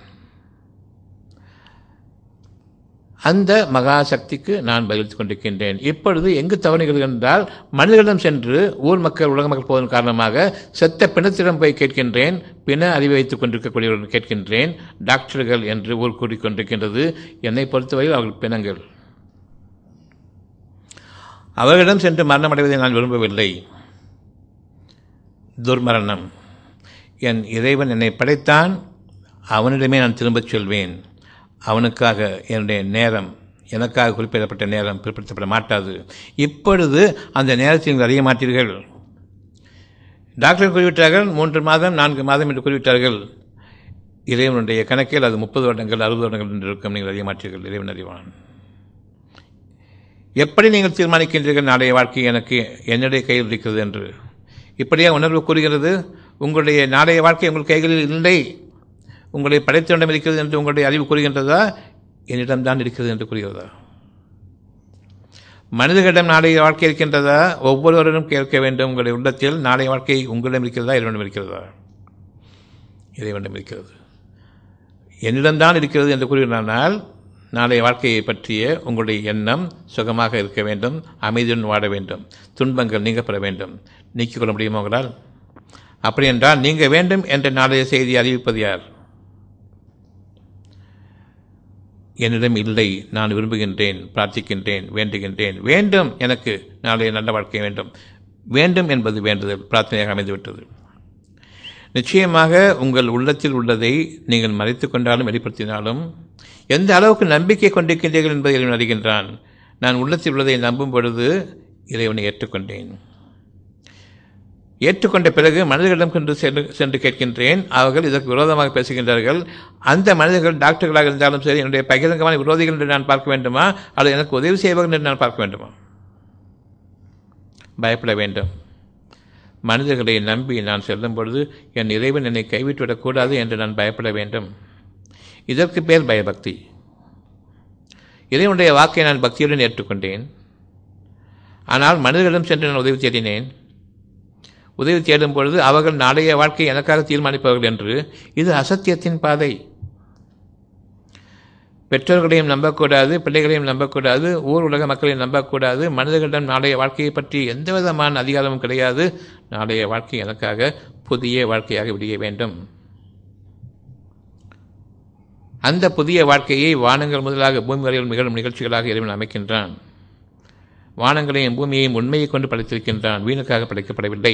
அந்த மகா சக்திக்கு நான் பதிலளித்துக் கொண்டிருக்கின்றேன் இப்பொழுது எங்கு தவறுகிறது என்றால் மனிதர்களிடம் சென்று ஊர் மக்கள் உலக மக்கள் போவதன் காரணமாக செத்த பிணத்திடம் போய் கேட்கின்றேன் பிண அறிவை வைத்துக் கொண்டிருக்கக்கூடியவர்கள் கேட்கின்றேன் டாக்டர்கள் என்று ஊர் கூறிக்கொண்டிருக்கின்றது என்னை பொறுத்தவரையில் அவர்கள் பிணங்கள் அவர்களிடம் சென்று மரணம் அடைவதை நான் விரும்பவில்லை துர்மரணம் என் இறைவன் என்னை படைத்தான் அவனிடமே நான் திரும்பச் சொல்வேன் அவனுக்காக என்னுடைய நேரம் எனக்காக குறிப்பிடப்பட்ட நேரம் பிற்படுத்தப்பட மாட்டாது இப்பொழுது அந்த நேரத்தை நீங்கள் அறிய மாட்டீர்கள் டாக்டர் குறிவிட்டார்கள் மூன்று மாதம் நான்கு மாதம் என்று குறிவிட்டார்கள் இறைவனுடைய கணக்கில் அது முப்பது வருடங்கள் அறுபது வருடங்கள் என்று இருக்கும் நீங்கள் அறிய மாட்டீர்கள் இறைவன் அறிவான் எப்படி நீங்கள் தீர்மானிக்கின்றீர்கள் நாளைய வாழ்க்கை எனக்கு என்னுடைய கையில் இருக்கிறது என்று இப்படியே உணர்வு கூறுகிறது உங்களுடைய நாளைய வாழ்க்கை உங்கள் கைகளில் இல்லை உங்களை படைத்தவனிடம் இருக்கிறது என்று உங்களுடைய அறிவு கூறுகின்றதா என்னிடம்தான் இருக்கிறது என்று கூறுகிறதா மனிதர்களிடம் நாளைய வாழ்க்கை இருக்கின்றதா ஒவ்வொருவரிடம் கேட்க வேண்டும் உங்களுடைய உள்ளத்தில் நாளைய வாழ்க்கை உங்களிடம் இருக்கிறதா இறைவனிடம் இருக்கிறதா இறைவனிடம் இருக்கிறது என்னிடம்தான் இருக்கிறது என்று கூறுகிறானால் நாளைய வாழ்க்கையை பற்றிய உங்களுடைய எண்ணம் சுகமாக இருக்க வேண்டும் அமைதியுடன் வாட வேண்டும் துன்பங்கள் நீங்கப்பட வேண்டும் நீக்கிக் கொள்ள முடியுமா உங்களால் அப்படி என்றால் நீங்க வேண்டும் என்ற நாளைய செய்தி அறிவிப்பது யார் என்னிடம் இல்லை நான் விரும்புகின்றேன் பிரார்த்திக்கின்றேன் வேண்டுகின்றேன் வேண்டும் எனக்கு நாளைய நல்ல வாழ்க்கை வேண்டும் வேண்டும் என்பது வேண்டுதல் பிரார்த்தனையாக அமைந்துவிட்டது நிச்சயமாக உங்கள் உள்ளத்தில் உள்ளதை நீங்கள் மறைத்து கொண்டாலும் வெளிப்படுத்தினாலும் எந்த அளவுக்கு நம்பிக்கை கொண்டிருக்கின்றீர்கள் என்பதை இறைவன் அறிகின்றான் நான் உள்ளத்தில் உள்ளதை நம்பும் பொழுது இறைவனை ஏற்றுக்கொண்டேன் ஏற்றுக்கொண்ட பிறகு மனிதர்களிடம் கொண்டு சென்று சென்று கேட்கின்றேன் அவர்கள் இதற்கு விரோதமாக பேசுகின்றார்கள் அந்த மனிதர்கள் டாக்டர்களாக இருந்தாலும் சரி என்னுடைய பகிரங்கமான விரோதிகள் என்று நான் பார்க்க வேண்டுமா அல்லது எனக்கு உதவி செய்வர்கள் என்று நான் பார்க்க வேண்டுமா பயப்பட வேண்டும் மனிதர்களை நம்பி நான் செல்லும் பொழுது என் இறைவன் என்னை கைவிட்டுவிடக்கூடாது என்று நான் பயப்பட வேண்டும் இதற்கு பேர் பயபக்தி இறைவனுடைய வாக்கை நான் பக்தியுடன் ஏற்றுக்கொண்டேன் ஆனால் மனிதர்களிடம் சென்று நான் உதவி தேடினேன் உதவி தேடும் பொழுது அவர்கள் நாளைய வாழ்க்கை எனக்காக தீர்மானிப்பவர்கள் என்று இது அசத்தியத்தின் பாதை பெற்றோர்களையும் நம்பக்கூடாது பிள்ளைகளையும் நம்பக்கூடாது ஊர் உலக மக்களையும் நம்பக்கூடாது மனிதர்களிடம் நாளைய வாழ்க்கையை பற்றி எந்த விதமான அதிகாரமும் கிடையாது நாளைய வாழ்க்கை எனக்காக புதிய வாழ்க்கையாக விடிய வேண்டும் அந்த புதிய வாழ்க்கையை வானங்கள் முதலாக பூமி வரையில் நிகழும் நிகழ்ச்சிகளாக இறைவன் அமைக்கின்றான் வானங்களையும் பூமியையும் உண்மையை கொண்டு படைத்திருக்கின்றான் வீணுக்காக படைக்கப்படவில்லை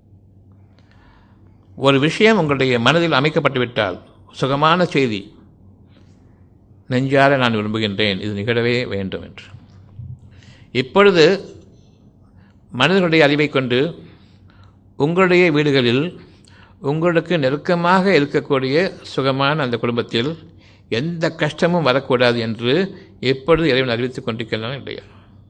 ஒரு விஷயம் உங்களுடைய மனதில் அமைக்கப்பட்டுவிட்டால் சுகமான செய்தி நெஞ்சார நான் விரும்புகின்றேன் இது நிகழவே வேண்டும் என்று இப்பொழுது மனிதர்களுடைய அறிவை கொண்டு உங்களுடைய வீடுகளில் உங்களுக்கு நெருக்கமாக இருக்கக்கூடிய சுகமான அந்த குடும்பத்தில் எந்த கஷ்டமும் வரக்கூடாது என்று எப்பொழுது இறைவன் அறிவித்துக் கொண்டிருக்கிறான் இல்லையா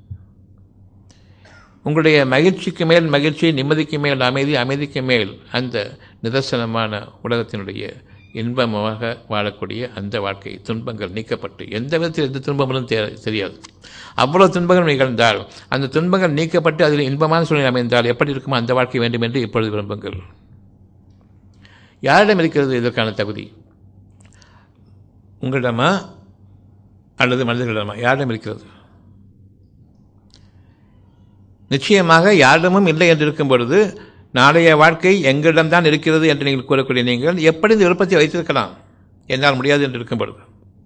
உங்களுடைய மகிழ்ச்சிக்கு மேல் மகிழ்ச்சி நிம்மதிக்கு மேல் அமைதி அமைதிக்கு மேல் அந்த நிதர்சனமான உலகத்தினுடைய இன்பமாக வாழக்கூடிய அந்த வாழ்க்கை துன்பங்கள் நீக்கப்பட்டு எந்த விதத்தில் எந்த துன்பங்களும் தெரியாது அவ்வளவு துன்பங்கள் நிகழ்ந்தால் அந்த துன்பங்கள் நீக்கப்பட்டு அதில் இன்பமான சூழ்நிலை அமைந்தால் எப்படி இருக்குமோ அந்த வாழ்க்கை வேண்டும் என்று இப்பொழுது விரும்புங்கள் யாரிடம் இருக்கிறது இதற்கான தகுதி உங்களிடமா அல்லது மனிதர்களிடமா யாரிடம் இருக்கிறது நிச்சயமாக யாரிடமும் இல்லை என்று இருக்கும் பொழுது நாளைய வாழ்க்கை எங்களிடம்தான் இருக்கிறது என்று நீங்கள் கூறக்கூடிய நீங்கள் எப்படி இந்த விருப்பத்தை வைத்திருக்கலாம் என்னால் முடியாது என்று இருக்கும் பொழுது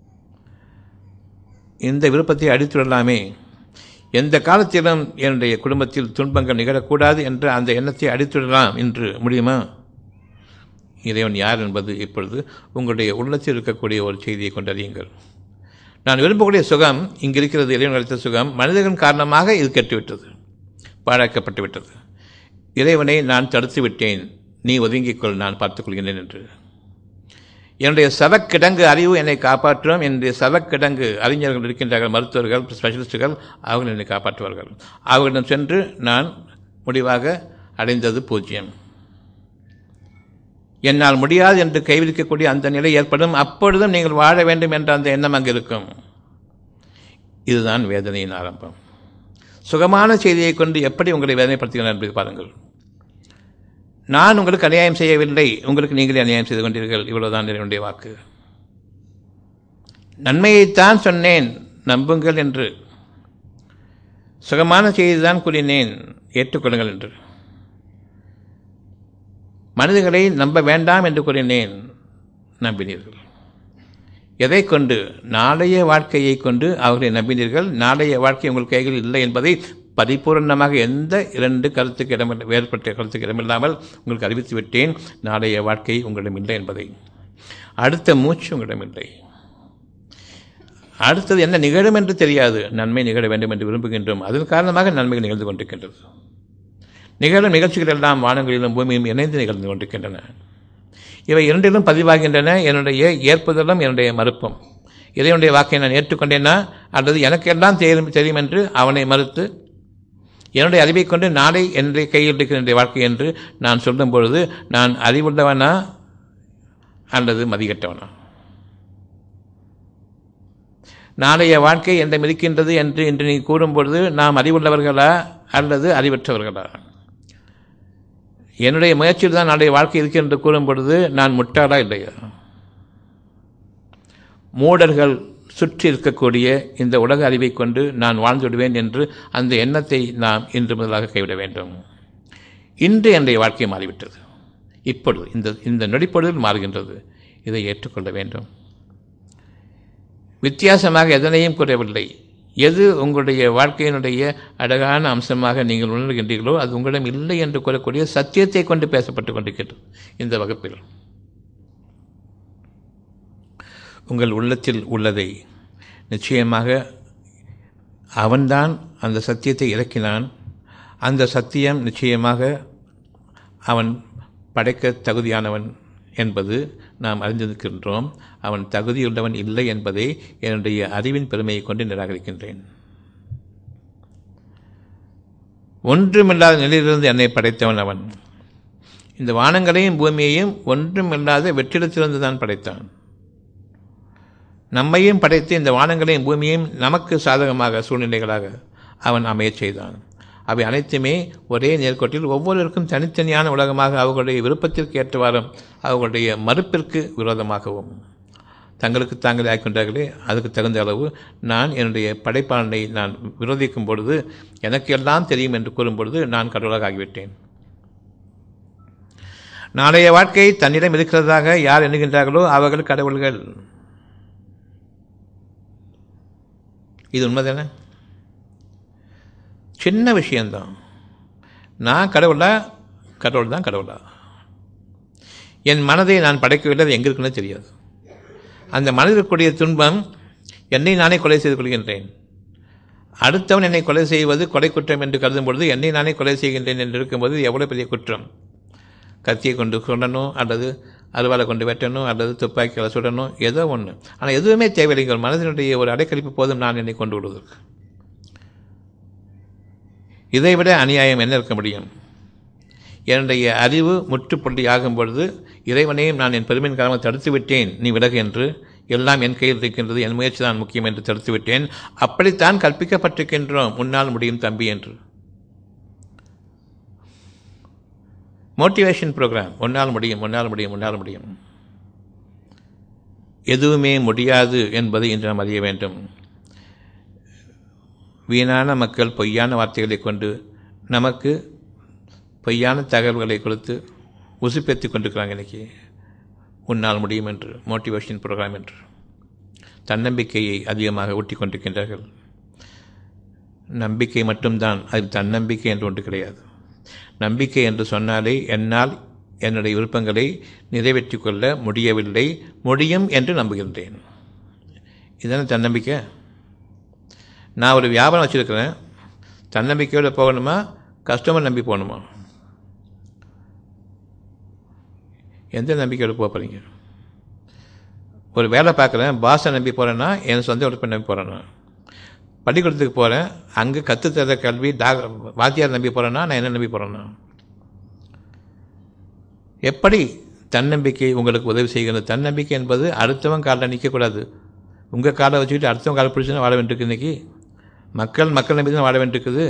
இந்த விருப்பத்தை அடித்துவிடலாமே எந்த காலத்திலும் என்னுடைய குடும்பத்தில் துன்பங்கள் நிகழக்கூடாது என்ற அந்த எண்ணத்தை அடித்துவிடலாம் என்று முடியுமா இறைவன் யார் என்பது இப்பொழுது உங்களுடைய உள்ளத்தில் இருக்கக்கூடிய ஒரு செய்தியை கொண்டறியுங்கள் நான் விரும்பக்கூடிய சுகம் இங்கு இருக்கிறது இறைவன் அளித்த சுகம் மனிதர்கள் காரணமாக இது கெட்டுவிட்டது பாழாக்கப்பட்டு விட்டது இறைவனை நான் தடுத்து விட்டேன் நீ ஒதுங்கிக்கொள் நான் பார்த்துக் கொள்கின்றேன் என்று என்னுடைய சவக்கிடங்கு அறிவு என்னை காப்பாற்றும் என்னுடைய சவக்கிடங்கு அறிஞர்கள் இருக்கின்றார்கள் மருத்துவர்கள் ஸ்பெஷலிஸ்டுகள் அவர்கள் என்னை காப்பாற்றுவார்கள் அவர்களிடம் சென்று நான் முடிவாக அடைந்தது பூஜ்ஜியம் என்னால் முடியாது என்று கைவிரிக்கக்கூடிய அந்த நிலை ஏற்படும் அப்பொழுதும் நீங்கள் வாழ வேண்டும் என்ற அந்த எண்ணம் அங்கு இருக்கும் இதுதான் வேதனையின் ஆரம்பம் சுகமான செய்தியை கொண்டு எப்படி உங்களை வேதனைப்படுத்துகிறார் என்பதை பாருங்கள் நான் உங்களுக்கு அநியாயம் செய்யவில்லை உங்களுக்கு நீங்களே அநியாயம் செய்து கொண்டீர்கள் இவ்வளவுதான் என்னுடைய வாக்கு நன்மையைத்தான் சொன்னேன் நம்புங்கள் என்று சுகமான செய்தி தான் கூறினேன் ஏற்றுக்கொள்ளுங்கள் என்று மனிதர்களை நம்ப வேண்டாம் என்று கூறினேன் நம்பினீர்கள் எதை கொண்டு நாளைய வாழ்க்கையை கொண்டு அவர்களை நம்பினீர்கள் நாளைய வாழ்க்கை உங்கள் கைகளில் இல்லை என்பதை பரிபூர்ணமாக எந்த இரண்டு கருத்துக்கு இடமில்லை வேறுபட்ட கருத்துக்கு இடமில்லாமல் உங்களுக்கு அறிவித்து விட்டேன் நாளைய வாழ்க்கை உங்களிடம் இல்லை என்பதை அடுத்த மூச்சு உங்களிடம் இல்லை அடுத்தது என்ன நிகழும் என்று தெரியாது நன்மை நிகழ வேண்டும் என்று விரும்புகின்றோம் அதன் காரணமாக நன்மைகள் நிகழ்ந்து கொண்டிருக்கின்றது நிகழும் நிகழ்ச்சிகள் எல்லாம் வானங்களிலும் பூமியும் இணைந்து நிகழ்ந்து கொண்டிருக்கின்றன இவை இரண்டிலும் பதிவாகின்றன என்னுடைய ஏற்புதலும் என்னுடைய மறுப்பும் இறைவனுடைய வாக்கை நான் ஏற்றுக்கொண்டேனா அல்லது எனக்கு எல்லாம் தெரியும் தெரியும் என்று அவனை மறுத்து என்னுடைய அறிவை கொண்டு நாளை என்னுடைய கையில் இருக்கிற என்னுடைய வாழ்க்கை என்று நான் சொல்லும் பொழுது நான் அறிவுள்ளவனா அல்லது மதிக்கட்டவனா நாளைய வாழ்க்கை என்னிடம் இருக்கின்றது என்று இன்று நீ கூறும்பொழுது நாம் அறிவுள்ளவர்களா அல்லது அறிவற்றவர்களா என்னுடைய முயற்சியில் தான் நாளைய வாழ்க்கை இருக்கு என்று கூறும் பொழுது நான் முட்டாளா இல்லையா மூடர்கள் சுற்றி இருக்கக்கூடிய இந்த உலக அறிவை கொண்டு நான் வாழ்ந்து விடுவேன் என்று அந்த எண்ணத்தை நாம் இன்று முதலாக கைவிட வேண்டும் இன்று என்னுடைய வாழ்க்கை மாறிவிட்டது இப்பொழுது இந்த இந்த நொடிப்பொழுதில் மாறுகின்றது இதை ஏற்றுக்கொள்ள வேண்டும் வித்தியாசமாக எதனையும் கூறவில்லை எது உங்களுடைய வாழ்க்கையினுடைய அழகான அம்சமாக நீங்கள் உணர்கின்றீர்களோ அது உங்களிடம் இல்லை என்று கூறக்கூடிய சத்தியத்தை கொண்டு பேசப்பட்டு கொண்டிருக்கிறது இந்த வகுப்பில் உங்கள் உள்ளத்தில் உள்ளதை நிச்சயமாக அவன்தான் அந்த சத்தியத்தை இறக்கினான் அந்த சத்தியம் நிச்சயமாக அவன் படைக்க தகுதியானவன் என்பது நாம் அறிந்திருக்கின்றோம் அவன் தகுதியுள்ளவன் இல்லை என்பதை என்னுடைய அறிவின் பெருமையை கொண்டு நிராகரிக்கின்றேன் ஒன்றுமில்லாத நிலையிலிருந்து என்னை படைத்தவன் அவன் இந்த வானங்களையும் பூமியையும் ஒன்றுமில்லாத வெற்றிடத்திலிருந்து தான் படைத்தான் நம்மையும் படைத்து இந்த வானங்களையும் பூமியையும் நமக்கு சாதகமாக சூழ்நிலைகளாக அவன் அமையச் செய்தான் அவை அனைத்துமே ஒரே நேர்கோட்டில் ஒவ்வொருவருக்கும் தனித்தனியான உலகமாக அவர்களுடைய விருப்பத்திற்கு ஏற்றவாறும் அவர்களுடைய மறுப்பிற்கு விரோதமாகவும் தங்களுக்கு தாங்களே ஆக்கின்றார்களே அதுக்கு தகுந்த அளவு நான் என்னுடைய படைப்பாளனை நான் விரோதிக்கும் பொழுது எனக்கு எல்லாம் தெரியும் என்று கூறும் பொழுது நான் கடவுளாக ஆகிவிட்டேன் நாளைய வாழ்க்கை தன்னிடம் இருக்கிறதாக யார் எண்ணுகின்றார்களோ அவர்கள் கடவுள்கள் இது உண்மைதானே சின்ன விஷயந்தான் நான் கடவுளா கடவுள் தான் கடவுளா என் மனதை நான் படைக்கவில்லை அது எங்கே இருக்குன்னு தெரியாது அந்த மனதிற்குரிய துன்பம் என்னை நானே கொலை செய்து கொள்கின்றேன் அடுத்தவன் என்னை கொலை செய்வது கொலை குற்றம் என்று கருதும் பொழுது என்னை நானே கொலை செய்கின்றேன் என்று இருக்கும்போது எவ்வளோ பெரிய குற்றம் கத்தியை கொண்டு சுடணும் அல்லது அருவாலை கொண்டு வெட்டணும் அல்லது துப்பாக்கியால் சுடணும் ஏதோ ஒன்று ஆனால் எதுவுமே தேவையில்லை மனதினுடைய ஒரு அடைக்கழிப்பு போதும் நான் என்னை கொண்டு விடுவதற்கு இதைவிட அநியாயம் என்ன இருக்க முடியும் என்னுடைய அறிவு முற்றுப்புள்ளி ஆகும் பொழுது இறைவனையும் நான் என் பெருமையின் காரணமாக தடுத்து விட்டேன் நீ விலகு என்று எல்லாம் என் கையில் இருக்கின்றது என் முயற்சி தான் முக்கியம் என்று தடுத்து விட்டேன் அப்படித்தான் கற்பிக்கப்பட்டிருக்கின்றோம் முன்னால் முடியும் தம்பி என்று மோட்டிவேஷன் ப்ரோக்ராம் ஒன்றால் முடியும் ஒன்றால் முடியும் ஒன்றால் முடியும் எதுவுமே முடியாது என்பதை இன்று நாம் அறிய வேண்டும் வீணான மக்கள் பொய்யான வார்த்தைகளை கொண்டு நமக்கு பொய்யான தகவல்களை கொடுத்து உசுப்பேற்றி கொண்டிருக்கிறாங்க இன்றைக்கி உன்னால் முடியும் என்று மோட்டிவேஷன் ப்ரோக்ராம் என்று தன்னம்பிக்கையை அதிகமாக ஊட்டி கொண்டிருக்கின்றார்கள் நம்பிக்கை மட்டும்தான் அது தன்னம்பிக்கை என்று ஒன்று கிடையாது நம்பிக்கை என்று சொன்னாலே என்னால் என்னுடைய விருப்பங்களை நிறைவேற்றி கொள்ள முடியவில்லை முடியும் என்று நம்புகின்றேன் இதுதானே தன்னம்பிக்கை நான் ஒரு வியாபாரம் வச்சுருக்கிறேன் தன்னம்பிக்கையோடு போகணுமா கஸ்டமர் நம்பி போகணுமா எந்த நம்பிக்கையோடு போக போகிறீங்க ஒரு வேலை பார்க்குறேன் பாஸை நம்பி போகிறேன்னா என் சொந்த உறுப்பை நம்பி போகிறேன்னா பள்ளிக்கூடத்துக்கு போகிறேன் அங்கே கற்றுத்தர கல்வி டாக் வாத்தியார் நம்பி போகிறேன்னா நான் என்ன நம்பி போகிறேன்னா எப்படி தன்னம்பிக்கை உங்களுக்கு உதவி செய்கிறது தன்னம்பிக்கை என்பது அடுத்தவன் காலில் நிற்கக்கூடாது உங்கள் காலை வச்சுக்கிட்டு அடுத்தவன் காலை பிடிச்சி வாழ வேண்டியிருக்கு இன்றைக்கி மக்கள் மக்கள் நம்பி தான் வாழ வேண்டியிருக்குது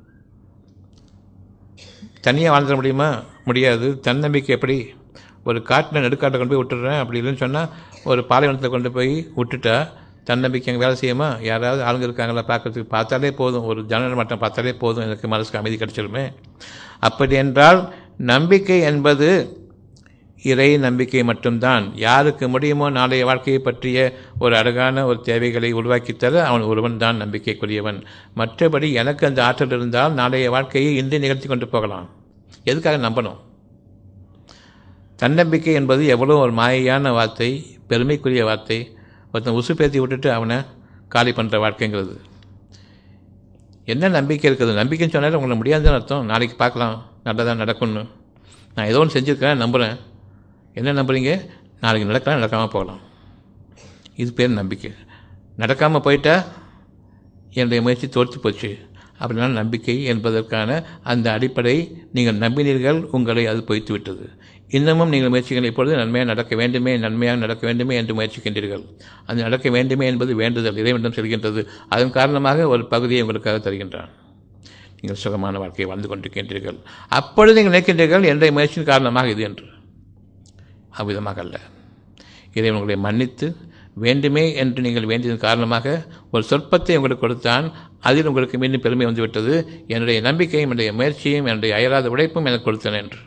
தனியாக வாழ்ந்துட முடியுமா முடியாது தன்னம்பிக்கை எப்படி ஒரு காட்டில் நடுக்காட்டில் கொண்டு போய் விட்டுடுறேன் அப்படி இல்லைன்னு சொன்னால் ஒரு பாலைவனத்தில் கொண்டு போய் விட்டுட்டா தன்னம்பிக்கை அங்கே வேலை செய்யுமா யாராவது ஆளுங்க இருக்காங்களா பார்க்கறதுக்கு பார்த்தாலே போதும் ஒரு ஜனநல மட்டம் பார்த்தாலே போதும் எனக்கு மனசுக்கு அமைதி கிடைச்சிருமே அப்படி என்றால் நம்பிக்கை என்பது இறை நம்பிக்கை மட்டும்தான் யாருக்கு முடியுமோ நாளைய வாழ்க்கையை பற்றிய ஒரு அழகான ஒரு தேவைகளை உருவாக்கித் தர அவன் ஒருவன் தான் நம்பிக்கைக்குரியவன் மற்றபடி எனக்கு அந்த ஆற்றல் இருந்தால் நாளைய வாழ்க்கையை இன்று நிகழ்த்தி கொண்டு போகலாம் எதுக்காக நம்பணும் தன்னம்பிக்கை என்பது எவ்வளோ ஒரு மாயையான வார்த்தை பெருமைக்குரிய வார்த்தை ஒருத்தன் உசு பேத்தி விட்டுட்டு அவனை காலி பண்ணுற வாழ்க்கைங்கிறது என்ன நம்பிக்கை இருக்குது நம்பிக்கைன்னு சொன்னாலும் உங்களை முடியாதுன்னு அர்த்தம் நாளைக்கு பார்க்கலாம் நல்லதாக நடக்கும்னு நான் ஏதோ ஒன்று செஞ்சுருக்கேன் நம்புகிறேன் என்ன நம்புறீங்க நாளைக்கு நடக்கலாம் நடக்காமல் போகலாம் இது பேர் நம்பிக்கை நடக்காமல் போயிட்டா என்னுடைய முயற்சி தோற்று போச்சு அப்படின்னா நம்பிக்கை என்பதற்கான அந்த அடிப்படை நீங்கள் நம்பினீர்கள் உங்களை அது பொய்த்து விட்டது இன்னமும் நீங்கள் முயற்சிகள் இப்பொழுது நன்மையாக நடக்க வேண்டுமே நன்மையாக நடக்க வேண்டுமே என்று முயற்சிக்கின்றீர்கள் அது நடக்க வேண்டுமே என்பது வேண்டுதல் இறைவனிடம் செல்கின்றது அதன் காரணமாக ஒரு பகுதியை உங்களுக்காக தருகின்றான் நீங்கள் சுகமான வாழ்க்கையை வாழ்ந்து கொண்டிருக்கின்றீர்கள் அப்பொழுது நீங்கள் நினைக்கின்றீர்கள் என்னுடைய முயற்சியின் காரணமாக இது என்று அவ்விதமாக அல்ல இறைவன் உங்களை மன்னித்து வேண்டுமே என்று நீங்கள் வேண்டியதன் காரணமாக ஒரு சொற்பத்தை உங்களுக்கு கொடுத்தான் அதில் உங்களுக்கு மீண்டும் பெருமை வந்துவிட்டது என்னுடைய நம்பிக்கையும் என்னுடைய முயற்சியும் என்னுடைய அயராத உழைப்பும் எனக்கு கொடுத்தன என்று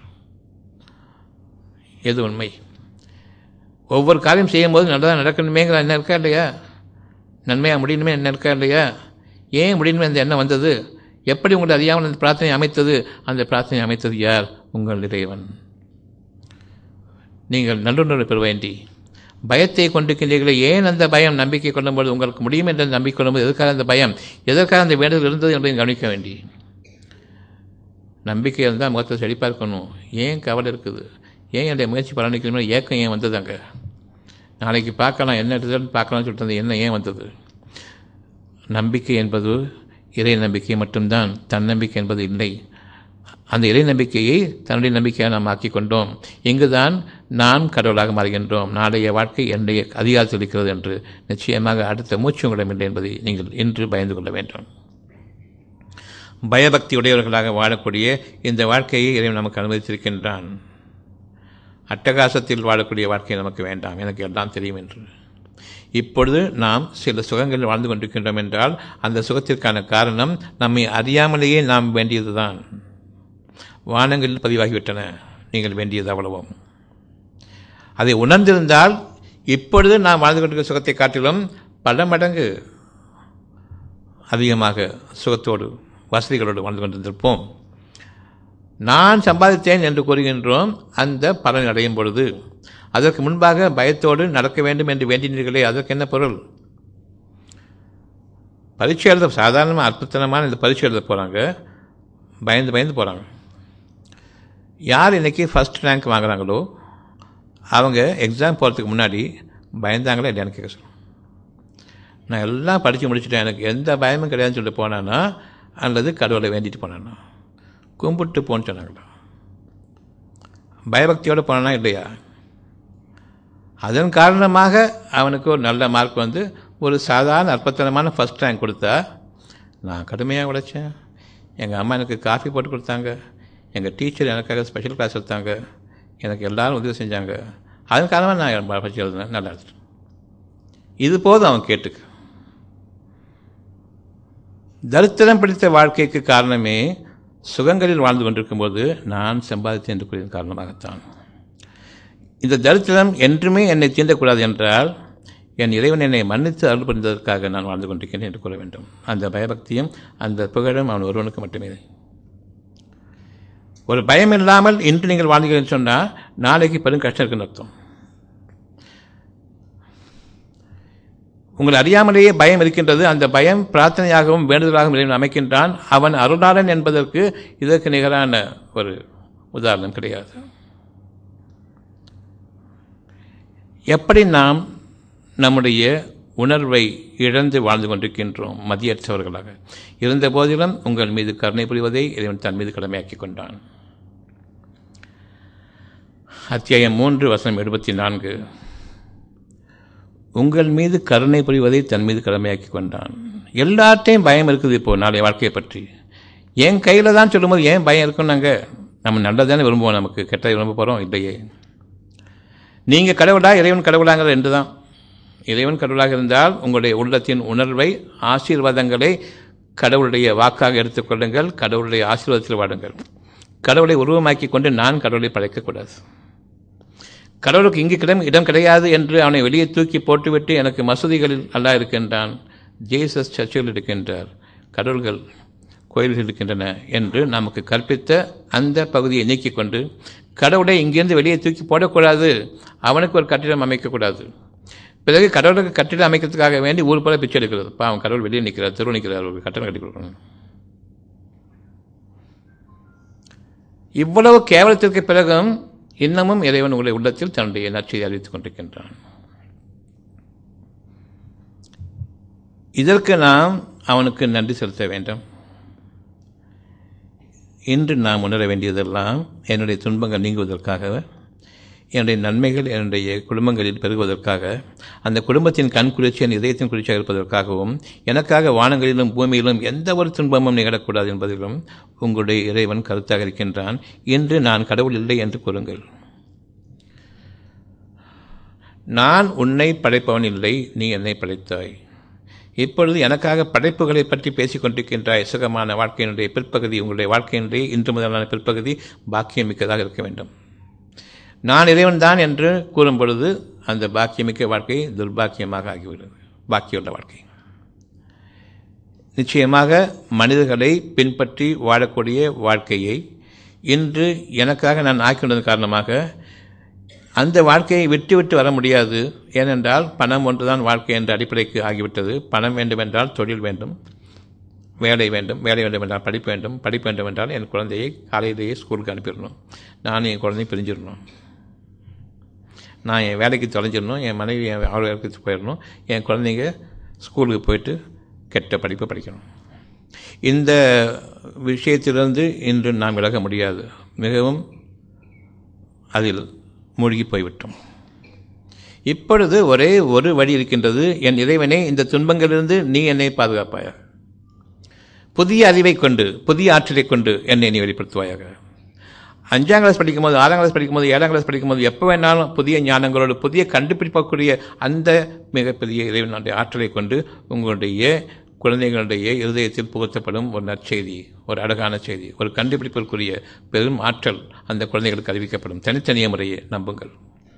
எது உண்மை ஒவ்வொரு காரியம் செய்யும்போது நல்லதாக நடக்கணுமேங்கிற என்ன இருக்கா இல்லையா நன்மையாக முடியணுமே என்ன இருக்கா இல்லையா ஏன் முடியணுமே அந்த எண்ணம் வந்தது எப்படி உங்களை அறியாமல் அந்த பிரார்த்தனை அமைத்தது அந்த பிரார்த்தனை அமைத்தது யார் உங்கள் இறைவன் நீங்கள் நல்லுணர்வு பெற வேண்டி பயத்தை கொண்டிருக்கின்றீர்களே ஏன் அந்த பயம் நம்பிக்கை கொள்ளும்போது உங்களுக்கு முடியும் என்று நம்பிக்கை கொள்ளும்போது எதற்காக அந்த பயம் எதற்காக அந்த வேண்டுதல் இருந்தது என்பதை கவனிக்க வேண்டி நம்பிக்கை இருந்தால் முகத்தை செழிப்பாக இருக்கணும் ஏன் கவலை இருக்குது ஏன் என்னுடைய முயற்சி பலனிக்கணும் ஏக்கம் ஏன் வந்தது அங்கே நாளைக்கு பார்க்கலாம் என்ன ரிசல்ட் பார்க்கலாம்னு சொல்லிட்டு என்ன ஏன் வந்தது நம்பிக்கை என்பது இறை நம்பிக்கை மட்டும்தான் தன்னம்பிக்கை என்பது இல்லை அந்த இறை நம்பிக்கையை தன்னுடைய நம்பிக்கையாக நாம் ஆக்கிக் கொண்டோம் இங்குதான் நாம் கடவுளாக மாறுகின்றோம் நாளைய வாழ்க்கை என்னுடைய அதிகாரத்தில் இருக்கிறது என்று நிச்சயமாக அடுத்த மூச்சு உங்களிடம் இல்லை என்பதை நீங்கள் இன்று பயந்து கொள்ள வேண்டும் பயபக்தி உடையவர்களாக வாழக்கூடிய இந்த வாழ்க்கையை இறைவன் நமக்கு அனுமதித்திருக்கின்றான் அட்டகாசத்தில் வாழக்கூடிய வாழ்க்கை நமக்கு வேண்டாம் எனக்கு எல்லாம் தெரியும் என்று இப்பொழுது நாம் சில சுகங்களில் வாழ்ந்து கொண்டிருக்கின்றோம் என்றால் அந்த சுகத்திற்கான காரணம் நம்மை அறியாமலேயே நாம் வேண்டியதுதான் வானங்களில் பதிவாகிவிட்டன நீங்கள் வேண்டியது அவ்வளவும் அதை உணர்ந்திருந்தால் இப்பொழுது நாம் வாழ்ந்து கொண்டிருக்கிற சுகத்தை காட்டிலும் பல மடங்கு அதிகமாக சுகத்தோடு வசதிகளோடு வாழ்ந்து கொண்டிருந்திருப்போம் நான் சம்பாதித்தேன் என்று கூறுகின்றோம் அந்த பலன் அடையும் பொழுது அதற்கு முன்பாக பயத்தோடு நடக்க வேண்டும் என்று வேண்டினீர்களே அதற்கு என்ன பொருள் பரீட்சை எழுத சாதாரணமாக அற்புதமான இந்த பரீட்சை எழுத போகிறாங்க பயந்து பயந்து போகிறாங்க யார் இன்றைக்கி ஃபஸ்ட் ரேங்க் வாங்குறாங்களோ அவங்க எக்ஸாம் போகிறதுக்கு முன்னாடி பயந்தாங்களா இல்லையான்னு கேட்க சொல்லணும் நான் எல்லாம் படித்து முடிச்சுட்டேன் எனக்கு எந்த பயமும் கிடையாதுன்னு சொல்லிட்டு போனான்னா அல்லது கடவுளை வேண்டிட்டு போனானா கும்பிட்டு போன்னு சொன்னாங்களா பயபக்தியோடு போனானா இல்லையா அதன் காரணமாக அவனுக்கு ஒரு நல்ல மார்க் வந்து ஒரு சாதாரண அற்பத்தனமான ஃபஸ்ட் ரேங்க் கொடுத்தா நான் கடுமையாக உழைச்சேன் எங்கள் அம்மா எனக்கு காஃபி போட்டு கொடுத்தாங்க எங்கள் டீச்சர் எனக்காக ஸ்பெஷல் கிளாஸ் எடுத்தாங்க எனக்கு எல்லோரும் உதவி செஞ்சாங்க அதன் காரணமாக நான் படித்து எழுதினேன் நல்லா எழுதுறேன் இது போதும் அவன் கேட்டுக்கு தரித்திரம் பிடித்த வாழ்க்கைக்கு காரணமே சுகங்களில் வாழ்ந்து கொண்டிருக்கும்போது நான் சம்பாதித்தேன் என்று கூறியதன் காரணமாகத்தான் இந்த தரித்திரம் என்றுமே என்னை தீண்டக்கூடாது என்றால் என் இறைவன் என்னை மன்னித்து அருள் புரிந்ததற்காக நான் வாழ்ந்து கொண்டிருக்கிறேன் என்று கூற வேண்டும் அந்த பயபக்தியும் அந்த புகழும் அவன் ஒருவனுக்கு மட்டுமே ஒரு பயம் இல்லாமல் இன்று நீங்கள் வாழ்ந்தீங்கன்னு சொன்னால் நாளைக்கு பெரும் கஷ்டம் இருக்குன்னு அர்த்தம் உங்கள் அறியாமலேயே பயம் இருக்கின்றது அந்த பயம் பிரார்த்தனையாகவும் வேண்டுதலாகவும் இறைவன் அமைக்கின்றான் அவன் அருளாளன் என்பதற்கு இதற்கு நிகரான ஒரு உதாரணம் கிடையாது எப்படி நாம் நம்முடைய உணர்வை இழந்து வாழ்ந்து கொண்டிருக்கின்றோம் மதியற்றவர்களாக இருந்த போதிலும் உங்கள் மீது கருணை புரிவதை இறைவன் தன் மீது கடமையாக்கி கொண்டான் அத்தியாயம் மூன்று வசனம் எழுபத்தி நான்கு உங்கள் மீது கருணை புரிவதை தன் மீது கடமையாக்கி கொண்டான் எல்லார்ட்டையும் பயம் இருக்குது இப்போது நாளைய வாழ்க்கையை பற்றி என் கையில் தான் சொல்லும்போது ஏன் பயம் இருக்கும் நாங்கள் நம்ம நல்லதானே விரும்புவோம் நமக்கு கெட்டதை விரும்ப போகிறோம் இல்லையே நீங்கள் கடவுளா இறைவன் கடவுளாங்கிற ரெண்டு தான் இறைவன் கடவுளாக இருந்தால் உங்களுடைய உள்ளத்தின் உணர்வை ஆசீர்வாதங்களை கடவுளுடைய வாக்காக எடுத்துக்கொள்ளுங்கள் கடவுளுடைய ஆசீர்வாதத்தில் வாடுங்கள் கடவுளை உருவமாக்கி கொண்டு நான் கடவுளை படைக்கக்கூடாது கடவுளுக்கு இங்கு இடம் இடம் கிடையாது என்று அவனை வெளியே தூக்கி போட்டுவிட்டு எனக்கு மசூதிகளில் அல்லா இருக்கின்றான் ஜேசஸ் சர்ச்சில் இருக்கின்றார் கடவுள்கள் கோயில்கள் இருக்கின்றன என்று நமக்கு கற்பித்த அந்த பகுதியை நீக்கிக் கொண்டு கடவுளை இங்கிருந்து வெளியே தூக்கி போடக்கூடாது அவனுக்கு ஒரு கட்டிடம் அமைக்கக்கூடாது பிறகு கடவுளுக்கு கட்டிடம் அமைக்கிறதுக்காக வேண்டி ஊர் போல பிச்சை எடுக்கிறது பாவம் கடவுள் வெளியே நிற்கிறார் தெருவு நிற்கிறார் ஒரு கட்டணம் கட்டி கொடுக்கணும் இவ்வளவு கேவலத்திற்கு பிறகும் இன்னமும் இறைவன் உங்களுடைய உள்ளத்தில் தன்னுடைய நற்செய்தி அறிவித்துக் கொண்டிருக்கின்றான் இதற்கு நாம் அவனுக்கு நன்றி செலுத்த வேண்டும் இன்று நாம் உணர வேண்டியதெல்லாம் என்னுடைய துன்பங்கள் நீங்குவதற்காக என்னுடைய நன்மைகள் என்னுடைய குடும்பங்களில் பெருகுவதற்காக அந்த குடும்பத்தின் கண் குளிர்ச்சி என் இதயத்தின் குளிர்ச்சியாக இருப்பதற்காகவும் எனக்காக வானங்களிலும் பூமியிலும் எந்த ஒரு துன்பமும் நிகழக்கூடாது என்பதிலும் உங்களுடைய இறைவன் கருத்தாக இருக்கின்றான் இன்று நான் கடவுள் இல்லை என்று கூறுங்கள் நான் உன்னை படைப்பவன் இல்லை நீ என்னை படைத்தாய் இப்பொழுது எனக்காக படைப்புகளை பற்றி பேசிக் கொண்டிருக்கின்றாய் சுகமான வாழ்க்கையினுடைய பிற்பகுதி உங்களுடைய வாழ்க்கையினுடைய இன்று முதலான பிற்பகுதி பாக்கியமிக்கதாக இருக்க வேண்டும் நான் இறைவன் தான் என்று கூறும் பொழுது அந்த பாக்கியமிக்க வாழ்க்கை துர்பாக்கியமாக ஆகிவிடுது பாக்கியுள்ள வாழ்க்கை நிச்சயமாக மனிதர்களை பின்பற்றி வாழக்கூடிய வாழ்க்கையை இன்று எனக்காக நான் ஆக்கியுள்ளதன் காரணமாக அந்த வாழ்க்கையை விட்டு விட்டு வர முடியாது ஏனென்றால் பணம் ஒன்றுதான் வாழ்க்கை என்ற அடிப்படைக்கு ஆகிவிட்டது பணம் வேண்டுமென்றால் தொழில் வேண்டும் வேலை வேண்டும் வேலை வேண்டும் என்றால் படிப்பு வேண்டும் படிப்பு வேண்டும் என்றால் என் குழந்தையை காலையிலேயே ஸ்கூலுக்கு அனுப்பிடணும் நான் என் குழந்தையை பிரிஞ்சிடணும் நான் என் வேலைக்கு தொலைஞ்சிடணும் என் மனைவி என் அலுவலகத்துக்கு போயிடணும் என் குழந்தைங்க ஸ்கூலுக்கு போயிட்டு கெட்ட படிப்பு படிக்கணும் இந்த விஷயத்திலிருந்து இன்று நாம் விலக முடியாது மிகவும் அதில் மூழ்கி போய்விட்டோம் இப்பொழுது ஒரே ஒரு வழி இருக்கின்றது என் இறைவனே இந்த துன்பங்களிலிருந்து நீ என்னை பாதுகாப்பாயாக புதிய அறிவை கொண்டு புதிய ஆற்றலை கொண்டு என்னை நீ வெளிப்படுத்துவாயாக அஞ்சாம் கிளாஸ் படிக்கும்போது ஆறாம் கிளாஸ் படிக்கும்போது ஏழாம் கிளாஸ் படிக்கும்போது எப்போ வேணாலும் புதிய ஞானங்களோடு புதிய கண்டுபிடிப்பக்கூடிய அந்த மிகப்பெரிய இறைவனுடைய ஆற்றலை கொண்டு உங்களுடைய குழந்தைகளுடைய இருதயத்தில் புகுத்தப்படும் ஒரு நற்செய்தி ஒரு அழகான செய்தி ஒரு கண்டுபிடிப்பிற்குரிய பெரும் ஆற்றல் அந்த குழந்தைகளுக்கு அறிவிக்கப்படும் தனித்தனிய முறையை நம்புங்கள்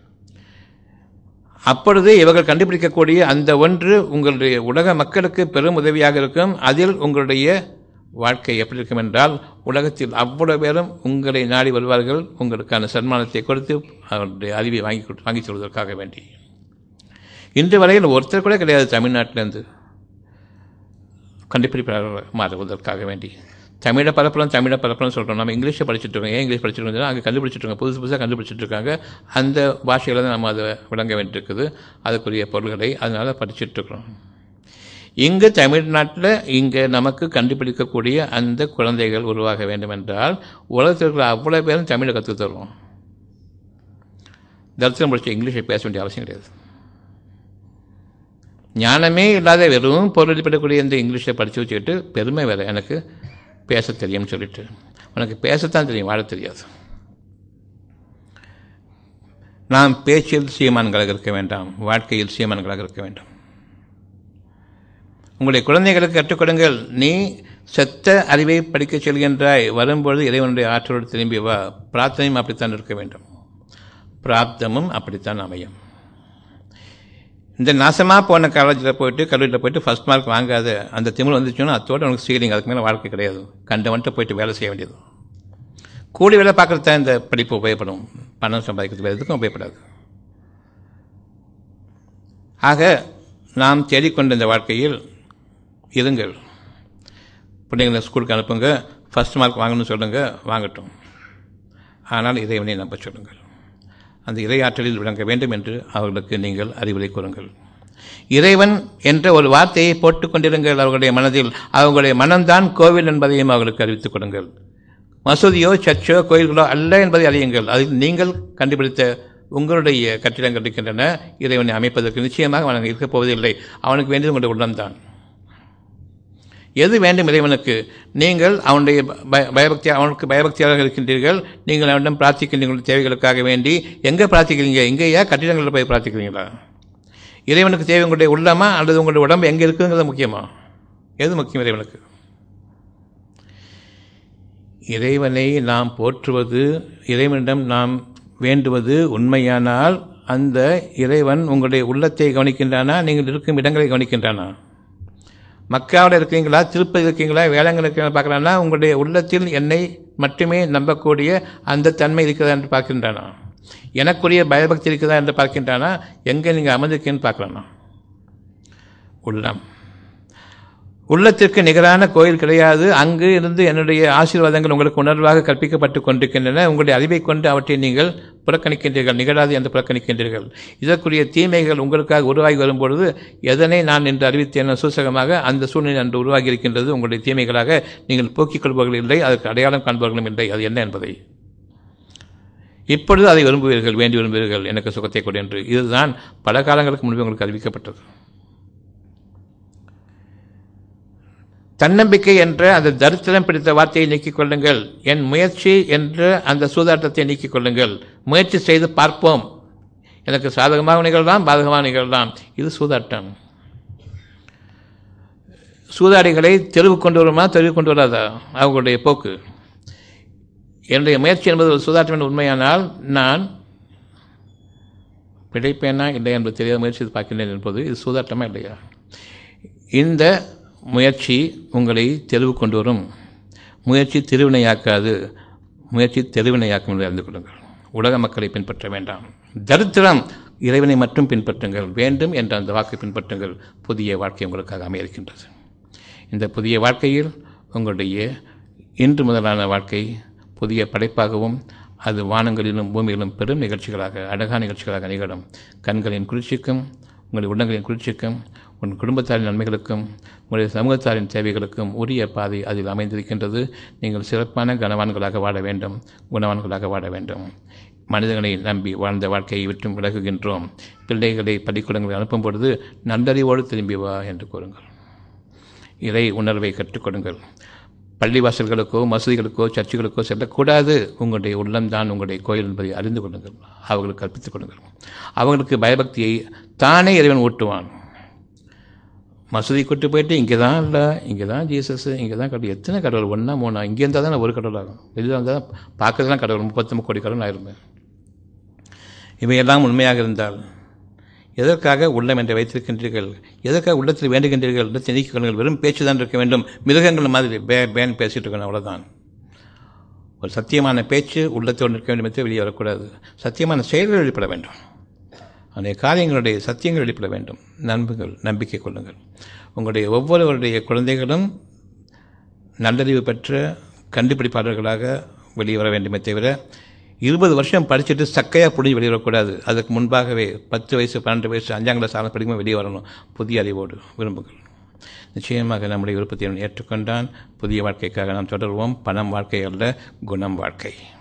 அப்பொழுது இவர்கள் கண்டுபிடிக்கக்கூடிய அந்த ஒன்று உங்களுடைய உலக மக்களுக்கு பெரும் உதவியாக இருக்கும் அதில் உங்களுடைய வாழ்க்கை எப்படி இருக்கும் என்றால் உலகத்தில் அவ்வளவு பேரும் உங்களை நாடி வருவார்கள் உங்களுக்கான சன்மானத்தை கொடுத்து அவருடைய அறிவை வாங்கி வாங்கி சொல்வதற்காக வேண்டி இன்று வரையில் ஒருத்தர் கூட கிடையாது தமிழ்நாட்டிலேருந்து கண்டுபிடிப்பாளர் மாறுவதற்காக வேண்டி தமிழை பரப்பலாம் தமிழை பரப்பலாம் சொல்கிறோம் நம்ம இங்கிலீஷை படிச்சுட்டு இருக்கோம் ஏன் இங்கிலீஷ் படிச்சுட்டு இருக்கோம் அங்கே கண்டுபிடிச்சிட்டு இருக்கோம் புதுசு புதுசாக கண்டுபிடிச்சிட்டு இருக்காங்க அந்த பாஷையில் தான் நம்ம அதை விளங்க வேண்டியிருக்குது அதுக்குரிய பொருள்களை அதனால் படிச்சுட்டு இருக்கிறோம் இங்கு தமிழ்நாட்டில் இங்கே நமக்கு கண்டுபிடிக்கக்கூடிய அந்த குழந்தைகள் உருவாக வேண்டும் என்றால் உலகத்தில் இருக்கிற அவ்வளோ பேரும் தமிழை கற்றுக் தருவோம் தரிசனம் முடிச்ச இங்கிலீஷை பேச வேண்டிய அவசியம் கிடையாது ஞானமே இல்லாத வெறும் பொருளிப்படக்கூடிய இந்த இங்கிலீஷை படித்து வச்சுக்கிட்டு பெருமை வேறு எனக்கு பேச தெரியும்னு சொல்லிட்டு உனக்கு பேசத்தான் தெரியும் வாழ தெரியாது நாம் பேச்சில் சீமான்களாக இருக்க வேண்டாம் வாழ்க்கையில் சீமான்களாக இருக்க வேண்டும் உங்களுடைய குழந்தைகளுக்கு கற்றுக் கொடுங்கள் நீ செத்த அறிவை படிக்கச் செல்கின்றாய் வரும்பொழுது இறைவனுடைய ஆற்றலோடு திரும்பி வா பிரார்த்தனையும் அப்படித்தான் இருக்க வேண்டும் பிராப்தமும் அப்படித்தான் அமையும் இந்த நாசமாக போன காலேஜில் போயிட்டு கல்லூரியில் போயிட்டு ஃபஸ்ட் மார்க் வாங்காத அந்த திமிழ் வந்துச்சுன்னா அதோட உனக்கு சீலிங் அதுக்கு மேலே வாழ்க்கை கிடையாது கண்டவன்ட்டு போயிட்டு வேலை செய்ய வேண்டியது கூலி வேலை பார்க்குறது தான் இந்த படிப்பு உபயோகப்படும் பணம் சம்பாதிக்கிறது வேறு எதுக்கும் உபயோகப்படாது ஆக நாம் தேடிக்கொண்ட இந்த வாழ்க்கையில் இருங்கள் பிள்ளைங்களை ஸ்கூலுக்கு அனுப்புங்க ஃபஸ்ட் மார்க் வாங்கணும்னு சொல்லுங்கள் வாங்கட்டும் ஆனால் இறைவனை நம்ப சொல்லுங்கள் அந்த இறையாற்றலில் விளங்க வேண்டும் என்று அவர்களுக்கு நீங்கள் அறிவுரை கூறுங்கள் இறைவன் என்ற ஒரு வார்த்தையை போட்டுக் கொண்டிருங்கள் அவர்களுடைய மனதில் அவர்களுடைய மனம்தான் கோவில் என்பதையும் அவர்களுக்கு அறிவித்துக் கொடுங்கள் மசூதியோ சர்ச்சோ கோயில்களோ அல்ல என்பதை அறியுங்கள் அதில் நீங்கள் கண்டுபிடித்த உங்களுடைய கட்டிடங்கள் இருக்கின்றன இறைவனை அமைப்பதற்கு நிச்சயமாக அவன் இருக்கப் போவதில்லை அவனுக்கு வேண்டியது உங்களுடைய உள்ளம்தான் எது வேண்டும் இறைவனுக்கு நீங்கள் அவனுடைய பயபக்தி அவனுக்கு பயபக்தியாக இருக்கின்றீர்கள் நீங்கள் அவனிடம் பிரார்த்திக்கின்றீர்கள் தேவைகளுக்காக வேண்டி எங்கே பிரார்த்திக்கிறீங்க எங்கேயா கட்டிடங்களில் போய் பிரார்த்திக்கிறீங்களா இறைவனுக்கு தேவை உங்களுடைய உள்ளமா அல்லது உங்களுடைய உடம்பு எங்கே இருக்குங்கிறது முக்கியமா எது முக்கியம் இறைவனுக்கு இறைவனை நாம் போற்றுவது இறைவனிடம் நாம் வேண்டுவது உண்மையானால் அந்த இறைவன் உங்களுடைய உள்ளத்தை கவனிக்கின்றானா நீங்கள் இருக்கும் இடங்களை கவனிக்கின்றானா மக்காவில் இருக்கீங்களா திருப்பதி இருக்கீங்களா வேளாங்கல் இருக்கீங்களா பார்க்குறானா உங்களுடைய உள்ளத்தில் என்னை மட்டுமே நம்பக்கூடிய அந்த தன்மை இருக்கிறதா என்று பார்க்கின்றானா எனக்குரிய பயபக்தி இருக்கிறதா என்று பார்க்கின்றானா எங்கே நீங்கள் அமர்ந்திருக்கீங்கன்னு பார்க்கலானா உள்ளம் உள்ளத்திற்கு நிகரான கோயில் கிடையாது அங்கு இருந்து என்னுடைய ஆசீர்வாதங்கள் உங்களுக்கு உணர்வாக கற்பிக்கப்பட்டு கொண்டிருக்கின்றன உங்களுடைய அறிவை கொண்டு அவற்றை நீங்கள் புறக்கணிக்கின்றீர்கள் நிகழாது என்று புறக்கணிக்கின்றீர்கள் இதற்குரிய தீமைகள் உங்களுக்காக உருவாகி வரும்பொழுது எதனை நான் என்று அறிவித்தேன் சூசகமாக அந்த சூழ்நிலை அன்று உருவாகி இருக்கின்றது உங்களுடைய தீமைகளாக நீங்கள் போக்கிக் கொள்பவர்கள் இல்லை அதற்கு அடையாளம் காண்பவர்களும் இல்லை அது என்ன என்பதை இப்பொழுது அதை விரும்புவீர்கள் வேண்டி விரும்புவீர்கள் எனக்கு சுகத்தை கொடு என்று இதுதான் பல காலங்களுக்கு முன்பு உங்களுக்கு அறிவிக்கப்பட்டது தன்னம்பிக்கை என்ற அந்த தரித்திரம் பிடித்த வார்த்தையை நீக்கிக் கொள்ளுங்கள் என் முயற்சி என்ற அந்த சூதாட்டத்தை நீக்கிக் கொள்ளுங்கள் முயற்சி செய்து பார்ப்போம் எனக்கு சாதகமாக நிகழலாம் பாதகமாக நிகழலாம் இது சூதாட்டம் சூதாடிகளை தெருவு கொண்டு வருமா தெருவு கொண்டு வராதா அவர்களுடைய போக்கு என்னுடைய முயற்சி என்பது ஒரு சூதாட்டம் என்று உண்மையானால் நான் பிழைப்பேனா இல்லை என்பது தெரியாத முயற்சி பார்க்கின்றேன் என்பது இது சூதாட்டமா இல்லையா இந்த முயற்சி உங்களை தெளிவு கொண்டு வரும் முயற்சி திருவினையாக்காது முயற்சி தெருவினையாக்கும் என்று அறிந்து கொள்ளுங்கள் உலக மக்களை பின்பற்ற வேண்டாம் தரித்திரம் இறைவனை மட்டும் பின்பற்றுங்கள் வேண்டும் என்ற அந்த வாக்கை பின்பற்றுங்கள் புதிய வாழ்க்கை உங்களுக்காக அமையிருக்கின்றது இந்த புதிய வாழ்க்கையில் உங்களுடைய இன்று முதலான வாழ்க்கை புதிய படைப்பாகவும் அது வானங்களிலும் பூமியிலும் பெரும் நிகழ்ச்சிகளாக அழகான நிகழ்ச்சிகளாக நிகழும் கண்களின் குளிர்ச்சிக்கும் உங்களுடைய உள்ளங்களின் குளிர்ச்சிக்கும் உன் குடும்பத்தாரின் நன்மைகளுக்கும் உங்களுடைய சமூகத்தாரின் தேவைகளுக்கும் உரிய பாதை அதில் அமைந்திருக்கின்றது நீங்கள் சிறப்பான கனவான்களாக வாழ வேண்டும் குணவான்களாக வாழ வேண்டும் மனிதர்களை நம்பி வாழ்ந்த வாழ்க்கையை விட்டும் விலகுகின்றோம் பிள்ளைகளை பள்ளிக்கூடங்களில் அனுப்பும் பொழுது நல்லறிவோடு திரும்பி வா என்று கூறுங்கள் இறை உணர்வை கற்றுக் கொடுங்கள் பள்ளிவாசல்களுக்கோ மசூதிகளுக்கோ சர்ச்சுகளுக்கோ செல்லக்கூடாது உங்களுடைய உள்ளம்தான் உங்களுடைய கோயில் என்பதை அறிந்து கொள்ளுங்கள் அவர்களுக்கு கற்பித்துக் கொடுங்கள் அவர்களுக்கு பயபக்தியை தானே இறைவன் ஊட்டுவான் மசூதி கூட்டு போயிட்டு இங்கே தான் இல்லை இங்கே தான் ஜீசஸ் இங்கே தான் கடவுள் எத்தனை கடவுள் ஒன்றா மூணா இங்கே இருந்தால் தான் ஒரு கடவுள் ஆகும் வெளியில் இருந்தால் பார்க்கறதுலாம் கடவுள் முப்பத்தொம்பது கோடி கடவுள் ஆயிருமே இவையெல்லாம் உண்மையாக இருந்தால் எதற்காக உள்ளம் என்று வைத்திருக்கின்றீர்கள் எதற்காக உள்ளத்தில் வேண்டுகின்றீர்கள் உள்ளத்தை நீக்கிக் கொள்ளுங்கள் வெறும் பேச்சு தான் இருக்க வேண்டும் மிருகங்கள் மாதிரி பே பேன் பேசிட்டு இருக்கணும் அவ்வளோதான் ஒரு சத்தியமான பேச்சு உள்ளத்தோடு நிற்க வேண்டும் என்று வெளியே வரக்கூடாது சத்தியமான செயல்கள் வெளிப்பட வேண்டும் அந்த காரியங்களுடைய சத்தியங்கள் வெளிப்பட வேண்டும் நண்புகள் நம்பிக்கை கொள்ளுங்கள் உங்களுடைய ஒவ்வொருவருடைய குழந்தைகளும் நல்லறிவு பெற்ற கண்டுபிடிப்பாளர்களாக வெளியே வர வேண்டுமே தவிர இருபது வருஷம் படிச்சுட்டு சக்கையாக புடிஞ்சு வெளியே வரக்கூடாது அதுக்கு முன்பாகவே பத்து வயசு பன்னெண்டு வயசு அஞ்சாம் கிளாஸ் ஆன படிக்கும் வெளியே வரணும் புதிய அறிவோடு விரும்புங்கள் நிச்சயமாக நம்முடைய விருப்பத்தை ஏற்றுக்கொண்டான் புதிய வாழ்க்கைக்காக நாம் தொடர்வோம் பணம் வாழ்க்கை அல்ல குணம் வாழ்க்கை